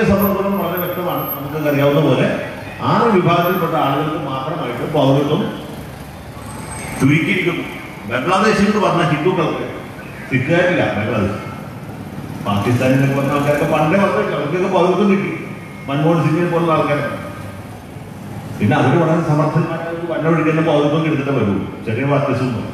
ഇന്ത്യയെ സംബന്ധിച്ചിടത്തോളം വളരെ വ്യക്തമാണ് നമുക്ക് അറിയാവുന്ന പോലെ ആറ് വിഭാഗത്തിൽപ്പെട്ട ആളുകൾക്ക് മാത്രമായിട്ട് പൗരത്വം ചുരുക്കിയിരിക്കുന്നു ബംഗ്ലാദേശിൽ എന്ന് പറഞ്ഞ ഹിന്ദുക്കൾക്ക് സിഖുകാരില്ല ബംഗ്ലാദേശ് പാകിസ്ഥാനിൽ പറഞ്ഞ ആൾക്കാരൊക്കെ പണ്ടേ വന്നില്ല അവർക്കൊക്കെ പൗരത്വം കിട്ടി മൻമോഹൻ സിംഗിനെ പോലുള്ള ആൾക്കാരാണ് പിന്നെ അവർ വളരെ സമർത്ഥന്മാരായ വന്നൊഴിക്കുന്ന പൗരത്വം എടുത്തിട്ട് വരൂ ചെറിയ പാർട്ടീസൊന്നും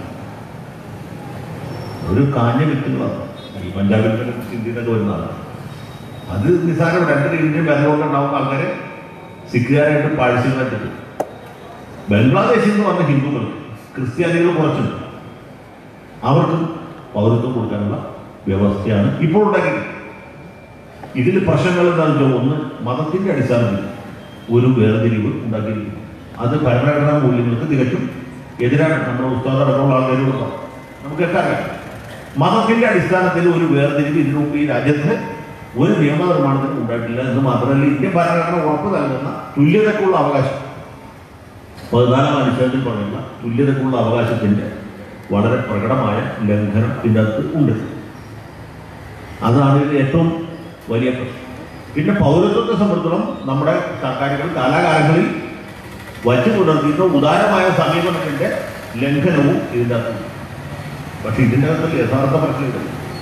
ഒരു കാഞ്ഞ വ്യക്തികളാണ് ഈ പഞ്ചാബിൽ ഇന്ത്യയിലൊക്കെ വരുന്നതാണ് അത് നിസ്സാരം രണ്ട് ഇന്ത്യൻ ഭരണകൂടം ഉണ്ടാവുന്ന ആൾക്കാരെ സിഖുകാരായിട്ട് പാഴ്സ്യമായിട്ടുണ്ട് ബംഗ്ലാദേശിൽ നിന്ന് വന്ന ഹിന്ദുക്കൾ ക്രിസ്ത്യാനികൾ കുറച്ചുണ്ട് അവർക്കും പൗരത്വം കൊടുക്കാനുള്ള വ്യവസ്ഥയാണ് ഇപ്പോൾ ഉണ്ടാക്കിയത് ഇതിൽ പ്രശ്നങ്ങൾ എന്താണെന്ന് വെച്ചാൽ ഒന്ന് മതത്തിന്റെ അടിസ്ഥാനത്തിൽ ഒരു വേർതിരിവ് ഉണ്ടാക്കിയിരിക്കുന്നു അത് ഭരണഘടനാ മൂല്യങ്ങൾക്ക് തികച്ചും എതിരാണ് നമ്മുടെ ഉസ്താദ് അടക്കമുള്ള ആൾക്കാരോട് പറഞ്ഞു. നമുക്കൊക്കെ അറിയാം മതത്തിന്റെ അടിസ്ഥാനത്തിൽ ഒരു വേർതിരിവ് ഇതിനു മുമ്പ് ഈ രാജ്യത്ത് ഒരു നിയമനിർമ്മാണത്തിനും ഉണ്ടായിട്ടില്ല എന്ന് മാത്രമല്ല ഇന്ത്യൻ ഭരണഘടന ഉറപ്പ് നൽകുന്ന തുല്യതക്കുള്ള അവകാശം പതിനാലാം അനുച്ഛേദത്തിൽ പറയുന്ന തുല്യതക്കുള്ള അവകാശത്തിന്റെ വളരെ പ്രകടമായ ലംഘനം ഇതിൻ്റെ അകത്ത് ഉണ്ട് അതാണ് ഇതിൽ ഏറ്റവും വലിയ പ്രശ്നം പിന്നെ പൗരത്വത്തെ സംബന്ധിച്ചിടത്തോളം നമ്മുടെ സർക്കാരുകൾ കാലാകാലങ്ങളിൽ വച്ചു പുലർത്തിയിരുന്ന ഉദാരമായ സമീപനത്തിന്റെ ലംഘനവും ഇതിൻ്റെ അകത്തുണ്ട് പക്ഷെ ഇതിൻ്റെ അകത്ത് യഥാർത്ഥ പ്രശ്നമില്ല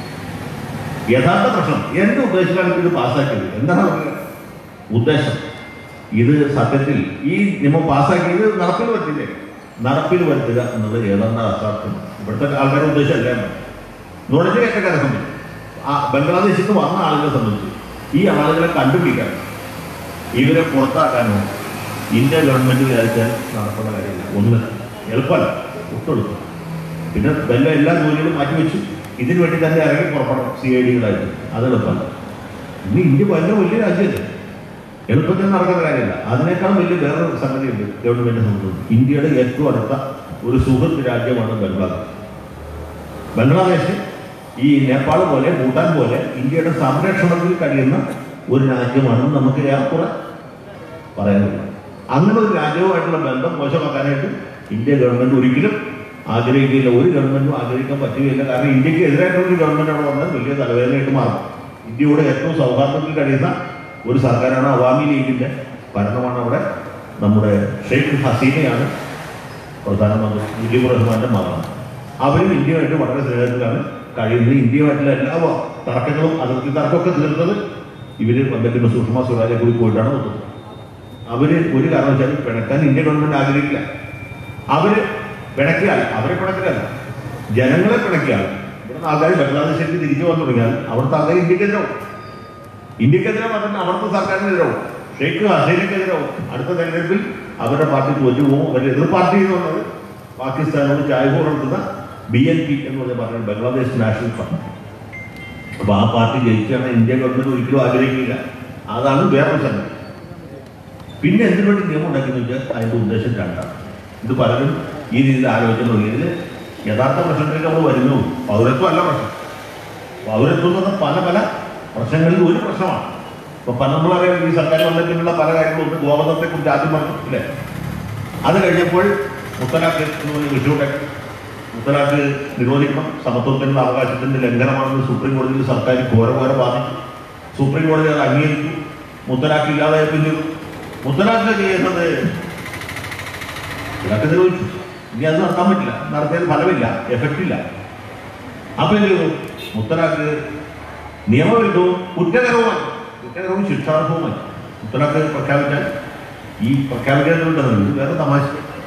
യഥാർത്ഥ പ്രശ്നം എന്ത് ഉദ്ദേശിച്ചാണ് ഇത് പാസ്സാക്കിയത് എന്താണ് അവരുടെ ഉദ്ദേശം ഇത് സത്യത്തിൽ ഈ നിയമം പാസ്സാക്കിയത് നടപ്പിൽ വരുത്തില്ലേ നടപ്പിൽ വരുത്തുക എന്നത് ഏതാണ്ട് അസാധ്യം ഇവിടുത്തെ ആൾക്കാരെ ഉദ്ദേശമല്ല നുഴഞ്ഞു കയറ്റക്കാരെ സംബന്ധിച്ച് ആ ബംഗ്ലാദേശിൽ നിന്ന് വന്ന ആളുകളെ സംബന്ധിച്ച് ഈ ആളുകളെ കണ്ടുപിടിക്കാൻ ഇവരെ പുറത്താക്കാനോ ഇന്ത്യ ഗവൺമെന്റ് വിചാരിച്ചാൽ നടക്കുന്ന കാര്യമില്ല ഒന്ന് എളുപ്പമല്ല ഒട്ടെളുപ്പം പിന്നെ വല്ല എല്ലാ ജോലികളും മാറ്റിവെച്ചു ഇതിനു വേണ്ടി തന്നെ ഇറങ്ങി പുറപ്പെടണം സി ഐ ഡികളായിട്ട് അത് എളുപ്പമല്ല ഇന്ന് ഇന്ത്യ ഭയങ്കര വലിയ രാജ്യമല്ലേ എളുപ്പത്തിൽ നടക്കുന്ന കാര്യമല്ല അതിനേക്കാൾ വലിയ വേറൊരു സംഗതിയുണ്ട് ഗവൺമെന്റിനെ സംബന്ധിച്ച് ഇന്ത്യയുടെ ഏറ്റവും അടുത്ത ഒരു സുഹൃത്ത് രാജ്യമാണ് ബംഗ്ലാദേശ് ബംഗ്ലാദേശ് ഈ നേപ്പാൾ പോലെ ഭൂട്ടാൻ പോലെ ഇന്ത്യയുടെ സംരക്ഷണത്തിൽ കഴിയുന്ന ഒരു രാജ്യമാണെന്ന് നമുക്ക് ഏറെക്കുറെ പറയുന്നത് അങ്ങനെ ഒരു രാജ്യവുമായിട്ടുള്ള ബന്ധം മോശമാക്കാനായിട്ട് ഇന്ത്യ ഗവൺമെന്റ് ഒരിക്കലും ആഗ്രഹിക്കില്ല ഒരു ഗവൺമെന്റും ആഗ്രഹിക്കാൻ പറ്റുകയില്ല കാരണം ഇന്ത്യക്ക് എതിരായിട്ടുള്ള ഒരു ഗവൺമെന്റ് അവിടെ വന്നാൽ വലിയ തലവേദനയായിട്ട് മാറും ഇന്ത്യയുടെ ഏറ്റവും സൗഹാർദ്ദത്തിൽ കഴിയുന്ന ഒരു സർക്കാരാണ് അവാമി ലീഗിന്റെ ഭരണമാണ് അവിടെ നമ്മുടെ ഷെയ്ഖ് ഹസീനയാണ് പ്രധാനമന്ത്രി മുജീബുർ റഹ്മാന്റെ മകളാണ് അവരും ഇന്ത്യയുമായിട്ട് വളരെ സ്നേഹത്തിലാണ് കഴിയുന്നത് ഇന്ത്യയുമായിട്ടുള്ള എല്ലാ വ- തർക്കങ്ങളും അതിർത്തി തർക്കമൊക്കെ തീർത്തത് ഇവര് വന്നിട്ട് സുഷമ സ്വരാജെ കൂടി പോയിട്ടാണ് നോക്കുന്നത് അവര് ഒരു കാരണവശാലും പിണക്കാൻ ഇന്ത്യ ഗവൺമെന്റ് ആഗ്രഹിക്കില്ല അവര് പിണക്കിയാൽ അവരെ പിണക്കില്ല ജനങ്ങളെ പിണക്കിയാൽ ഇവിടുന്ന് ആൾക്കാർ ബംഗ്ലാദേശിലേക്ക് തിരിച്ചു വന്നു തുടങ്ങിയാൽ അവിടുത്തെ ആൾക്കാർ ഇന്ത്യക്കെതിരാവും ഇന്ത്യക്കെതിരെ മാത്രമല്ല അവിടുത്തെ സർക്കാരിനെതിരാവും ഷെയ്ഖ് ഹസീനക്കെതിരാവും അടുത്ത തെരഞ്ഞെടുപ്പിൽ അവരുടെ പാർട്ടി തോറ്റു പോകും അവരുടെ എതിർ പാർട്ടി എന്ന് പറഞ്ഞത് പാകിസ്ഥാനോട് ചായ നടത്തുന്ന ബി എൻ പി എന്ന് പറഞ്ഞ പാർട്ടി ബംഗ്ലാദേശ് നാഷണൽ പാർട്ടി അപ്പൊ ആ പാർട്ടി ജയിച്ചാണ് ഇന്ത്യ ഗവൺമെന്റ് ഒരിക്കലും ആഗ്രഹിക്കില്ല അതാണ് വേറൊരു സംഗതി പിന്നെ എന്തിനു വേണ്ടി നിയമം ഉണ്ടാക്കിയെന്ന് വെച്ചാൽ അതിന്റെ ഉദ്ദേശം രണ്ടാണ് ഇത് പലരും ഈ രീതിയിൽ ആലോചിക്കുന്നു ഇതിൽ യഥാർത്ഥ പ്രശ്നത്തിലേക്ക് നമ്മൾ വരുന്നു പൗരത്വം അല്ല പ്രശ്നം പൗരത്വം എന്ന് പറഞ്ഞാൽ പല പല പ്രശ്നങ്ങളിൽ ഒരു പ്രശ്നമാണ് ഇപ്പൊ പല നമ്മൾ അറിയാം ഈ സർക്കാർ വന്നിട്ടുള്ള പല കാര്യങ്ങളും ഉണ്ട് ഗോവധത്തെ കുറിച്ച് ആദ്യം പറഞ്ഞു ഇല്ലേ അത് കഴിഞ്ഞപ്പോൾ മുത്തലാഖ് എന്ന് പറഞ്ഞ വിഷുവിടെ മുത്തലാഖ് നിരോധിക്കണം സമത്വത്തിനുള്ള അവകാശത്തിന്റെ ലംഘനമാണെന്ന് സുപ്രീം കോടതിയിൽ സർക്കാർ ഘോര ഘോര ബാധിച്ചു സുപ്രീം കോടതി അത് അംഗീകരിച്ചു മുത്തലാഖ് ഇല്ലാതായ പിന്നെ മുത്തലാഖ് ചെയ്യുന്നത് മുത്തലാഖ് നിരോധിച്ചു ഇനി അത് നടത്താൻ പറ്റില്ല നടത്തിയാൽ ഫലമില്ല എഫക്റ്റ് ഇല്ല അപ്പൊ എന്ത് ചെയ്തു മുത്തലാഖ് നിയമവിരുദ്ധവും കുറ്റകരവുമായി കുറ്റകരവും ശിക്ഷാർഹവുമായി മുത്തലാഖ് പ്രഖ്യാപിച്ചാൽ ഈ പ്രഖ്യാപിക്കേണ്ടതുണ്ടെന്ന് ഇത് വേറെ തമാശ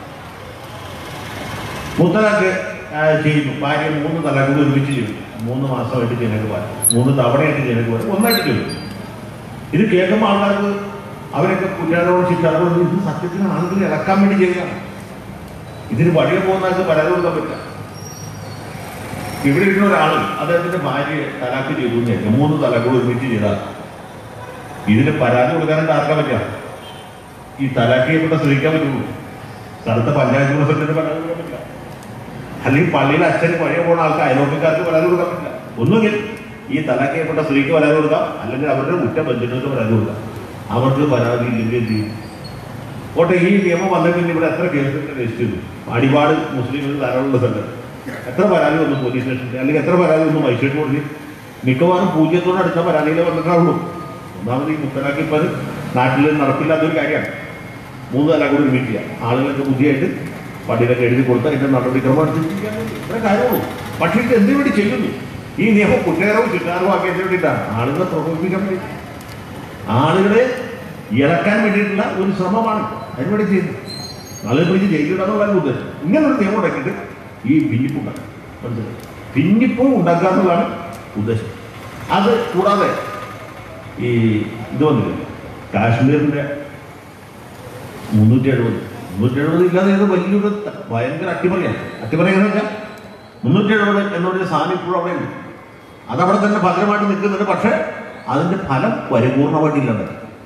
മുത്തലാഖ് ആ, ചെയ്യുന്നു ഭാര്യ മൂന്ന് തലാഖുകൾ ഒരുമിച്ച് ചെയ്തു മൂന്ന് മാസമായിട്ട് ജനക്ക് പാലും മൂന്ന് തവണയായിട്ട് ജനക്ക് പാലും ഒന്നായിട്ട് ചെയ്തു ഇത് കേൾക്കുമ്പോൾ ആൾക്കാർക്ക് അവരൊക്കെ കുറ്റാരോട് ശിക്ഷാരോട് ഇത് സത്യത്തിന് ആളുകളെ ഇളക്കാൻ വേണ്ടി ചെയ്യുകയാണ് ഇതിന് വഴിയെ പോകുന്ന ആൾക്ക് പരാതി കൊടുക്കാൻ പറ്റില്ല ഇവിടെ ഇരിക്കുന്ന ഒരാൾ അദ്ദേഹത്തിന്റെ ഭാര്യയെ തലാക്ക് ചെയ്തു എന്ന് കേൾക്കും മൂന്ന് തലാക്കുകൾ ഒരുമിച്ച് ചെയ്താൽ ഇതിന് പരാതി കൊടുക്കാനായിട്ട് ആർക്കാൻ പറ്റില്ല ഈ തലാക്ക് ചെയ്യപ്പെട്ട സ്ത്രീക്കാൻ പറ്റുള്ളൂ സ്ഥലത്തെ പഞ്ചായത്ത് പ്രസിഡന്റിന് പരാതി കൊടുക്കാൻ പറ്റില്ല അല്ലെങ്കിൽ പള്ളിയിൽ അച്ഛന് വഴിയെ പോകുന്ന ആൾക്ക് അയലോക്കക്കാർക്ക് പരാതി കൊടുക്കാൻ പറ്റില്ല ഒന്നുകിൽ ഈ തലാക്ക് ചെയ്യപ്പെട്ട സ്ത്രീക്ക് പരാതി കൊടുക്കാം അല്ലെങ്കിൽ അവരുടെ കുറ്റ ബന്ധുക്കൾക്ക് പരാതി കൊടുക്കാം അവർക്ക് പരാതി ഇല്ലെങ്കിൽ എന്ത് ചെയ്യും ഓട്ടെ ഈ നിയമം വന്ന പിന്നെ ഇവിടെ എത്ര കേസുകൾ രജിസ്റ്റർ ചെയ്തു അടിപാട് മുസ്ലിങ്ങൾ ധാരാളമുള്ള സ്ഥലം എത്ര പരാതി വന്നു പോലീസ് സ്റ്റേഷനിൽ അല്ലെങ്കിൽ എത്ര പരാതി വന്നു മജിസ്ട്രേറ്റ് കോടതി മിക്കവാറും പൂജ്യത്തോട് അടുത്ത പരാതിയിലെ വന്നിട്ടുള്ളൂ ഒന്നാമത് ഈ മുത്തലാഖ് ഇപ്പം നാട്ടിൽ നടപ്പില്ലാത്തൊരു കാര്യമാണ് മൂന്ന് തല കൂടി ഒരുമിച്ച് ചെയ്യാം ആളുകൾക്ക് ബുദ്ധിയായിട്ട് പള്ളിയിലൊക്കെ എഴുതി കൊടുത്താൽ ഇതിന്റെ നടപടിക്രമം എടുത്ത് ചെയ്യാൻ വേണ്ടി ഇത്ര കാര്യമുള്ളൂ പക്ഷേ ഇത് എന്തിനു വേണ്ടി ചെയ്യുന്നു ഈ നിയമം കുറ്റകരവും ചിട്ടാരവും ആക്കിയതിന് വേണ്ടിയിട്ടാണ് ആളുകളെ പ്രകോപിപ്പിക്കാൻ വേണ്ടി ആളുകളെ ഇളക്കാൻ വേണ്ടിയിട്ടുള്ള ഒരു ശ്രമമാണ് അതിനുവേണ്ടി ചെയ്യുന്നത് ആളുകൾ പിടിച്ച് ജയിലിടാന്നുള്ള ഉദ്ദേശം ഇങ്ങനെ ഒരു നിയമം ഉണ്ടാക്കിയിട്ട് ഈ ഭിന്നിപ്പുണ്ടാക്കും മനസ്സിലായി ഭിന്നിപ്പും ഉണ്ടാക്കുക എന്നുള്ളതാണ് ഉദ്ദേശം അത് കൂടാതെ ഈ ഇത് വന്നില്ല കാശ്മീരിന്റെ മുന്നൂറ്റി എഴുപത് മുന്നൂറ്റി എഴുപത് ഇല്ലാതെ ഇത് വലിയൊരു ത- ഭയങ്കര അട്ടിമറിയാണ് അട്ടിമറി എന്ന് വെച്ചാൽ മുന്നൂറ്റി എഴുപത് എന്നൊരു സാധനം ഇപ്പോഴും അവിടെ ഉണ്ട് അതവിടെ തന്നെ ഭദ്രമായിട്ട് നിൽക്കുന്നുണ്ട് പക്ഷേ അതിന്റെ ഫലം പരിപൂർണമായിട്ടില്ല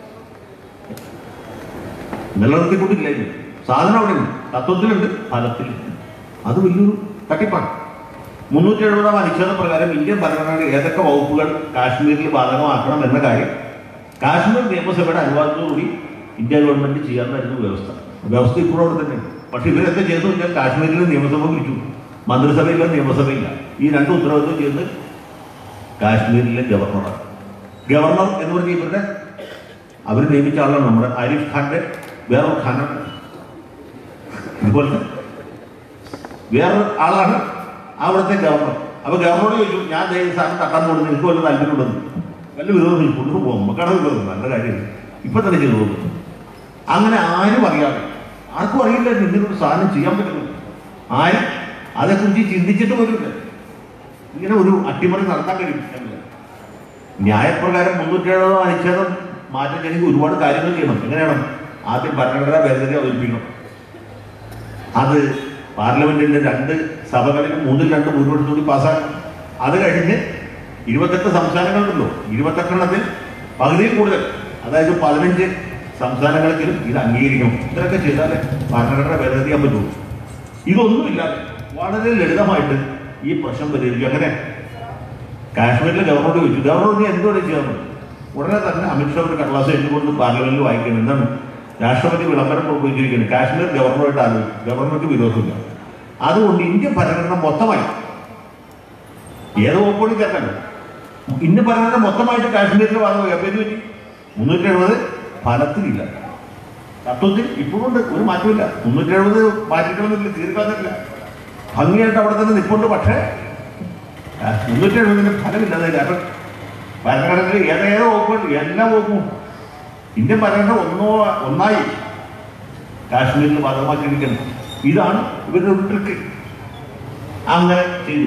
നിലനിർത്തിക്കൊണ്ടില്ല ഇത് സാധനം അവിടെ ഉണ്ട് തത്വത്തിലുണ്ട് ഫലത്തിലുണ്ട് അത് വലിയൊരു തട്ടിപ്പാണ് മുന്നൂറ്റി എഴുപതാം അനുച്ഛേദ പ്രകാരം ഇന്ത്യൻ ഭരണഘടനയുടെ ഏതൊക്കെ വകുപ്പുകൾ കാശ്മീരിൽ ബാധകമാക്കണം എന്ന കാര്യം കാശ്മീർ നിയമസഭയുടെ അനുവാദത്തോടുകൂടി ഇന്ത്യ ഗവൺമെന്റ് ചെയ്യാമെന്നായിരുന്നു വ്യവസ്ഥ വ്യവസ്ഥ ഇപ്പോഴും അവിടെ തന്നെയുണ്ട് പക്ഷെ ഇവരെന്താ ചെയ്തു കഴിഞ്ഞാൽ കാശ്മീരിലെ നിയമസഭ വിളിച്ചു മന്ത്രിസഭയില്ല നിയമസഭയില്ല ഈ രണ്ട് ഉത്തരവാദിത്വം ചെയ്യുന്നത് കാശ്മീരിലെ ഗവർണറാണ് ഗവർണർ എന്ന് പറഞ്ഞ ഇവരുടെ അവർ നിയമിച്ച ആളാണ് നമ്മുടെ ആരിഫ് ഖാന്റെ വേറൊരു ഖാനാണ് ഇതുപോലെ വേറെ ആളാണ് അവിടുത്തെ ഗവർണർ അപ്പൊ ഗവർണറോട് ചോദിച്ചു ഞാൻ ദേ ഈ സാധനം തട്ടാൻ പോകുന്നത് എനിക്ക് വല്ല താല്പര്യമുണ്ടെന്ന് വല്ല വിരോധം കൊണ്ടുപോകും നമുക്കാണ് വിരോധം നല്ല കാര്യം ഇപ്പൊ തന്നെ ചെയ്തു പോകുന്നു അങ്ങനെ ആരും അറിയാതെ ആർക്കും അറിയില്ല ഇങ്ങനെ ഒരു സാധനം ചെയ്യാൻ പറ്റുന്നു ആരും അതേക്കുറിച്ച് ചിന്തിച്ചിട്ട് പോലുമില്ല ഇങ്ങനെ ഒരു അട്ടിമറി നടത്താൻ കഴിയും എന്നില്ല. ന്യായപ്രകാരം മുന്നൂറ്റി എഴുപതോ അനുച്ഛേദം മാറ്റം ചെയ്യണമെങ്കിൽ ഒരുപാട് കാര്യങ്ങൾ ചെയ്യണം എങ്ങനെയാണ് ആദ്യം ഭരണഘടനാ ഭേദഗതി അവതരിപ്പിക്കണം അത് പാർലമെന്റിന്റെ രണ്ട് സഭകളിലും മൂന്നിൽ രണ്ട് ഭൂരിപക്ഷത്തോടി പാസ്സാക്കണം അത് കഴിഞ്ഞ് ഇരുപത്തെട്ട് സംസ്ഥാനങ്ങളുണ്ടല്ലോ ഇരുപത്തെട്ടെണ്ണത്തിൽ പകുതിയിൽ കൂടുതൽ അതായത് പതിനഞ്ച് സംസ്ഥാനങ്ങളിലും ഇത് അംഗീകരിക്കണം ഇത്രയൊക്കെ ചെയ്താലേ ഭരണഘടന ഭേദഗതിയാൻ പറ്റുള്ളൂ ഇതൊന്നുമില്ലാതെ വളരെ ലളിതമായിട്ട് ഈ പ്രശ്നം പരിഹരിക്കും അങ്ങനെ കാശ്മീരിലെ ഗവർണറോട് ചോദിച്ചു ഗവർണർ നീ എന്തുകൊണ്ട് ചെയ്യാൻ പറ്റും ഉടനെ തന്നെ അമിത്ഷാ ഒരു കടലാസ് എഴുതുകൊണ്ട് പാർലമെന്റിൽ വായിക്കണം എന്താണ് രാഷ്ട്രപതി വിളംബരം പുറപ്പെടുവിച്ചിരിക്കുന്നത് കാശ്മീർ ഗവർണറായിട്ട് ആലോചിക്കും ഗവർണർക്ക് വിരോധമില്ല അതുകൊണ്ട് ഇന്ത്യൻ ഭരണഘടന മൊത്തമായി ഏത് വകുപ്പോഴും ചേർക്കണ്ട ഇന്ത്യൻ ഭരണഘടന മൊത്തമായിട്ട് കാശ്മീരിന്റെ ഭാഗം എപ്പോഴും പറ്റി മുന്നൂറ്റി എഴുപത് ഫലത്തിലില്ല തത്വത്തിൽ ഇപ്പോഴുണ്ട് ഒരു മാറ്റമില്ല മുന്നൂറ്റി എഴുപത് മാറ്റിക്കളന്നില്ല തീർക്കാന്നില്ല ഭംഗിയായിട്ട് അവിടെ തന്നെ നിൽപ്പുണ്ട് പക്ഷേ ആ, മുന്നൂറ്റി എഴുപതിന് ഫലമില്ലാതെ കാരണം ഭരണഘടനയിൽ ഏതേതോ വകുപ്പുണ്ട് എല്ലാ വകുപ്പും ഇന്ത്യൻ ഭരണഘടന ഒന്നോ ഒന്നായി കാശ്മീരിൽ ബാധകമാക്കിയിരിക്കുന്നു ഇതാണ് ഇവരുടെ ഒരു ട്രിക്ക് അങ്ങനെ ചെയ്തു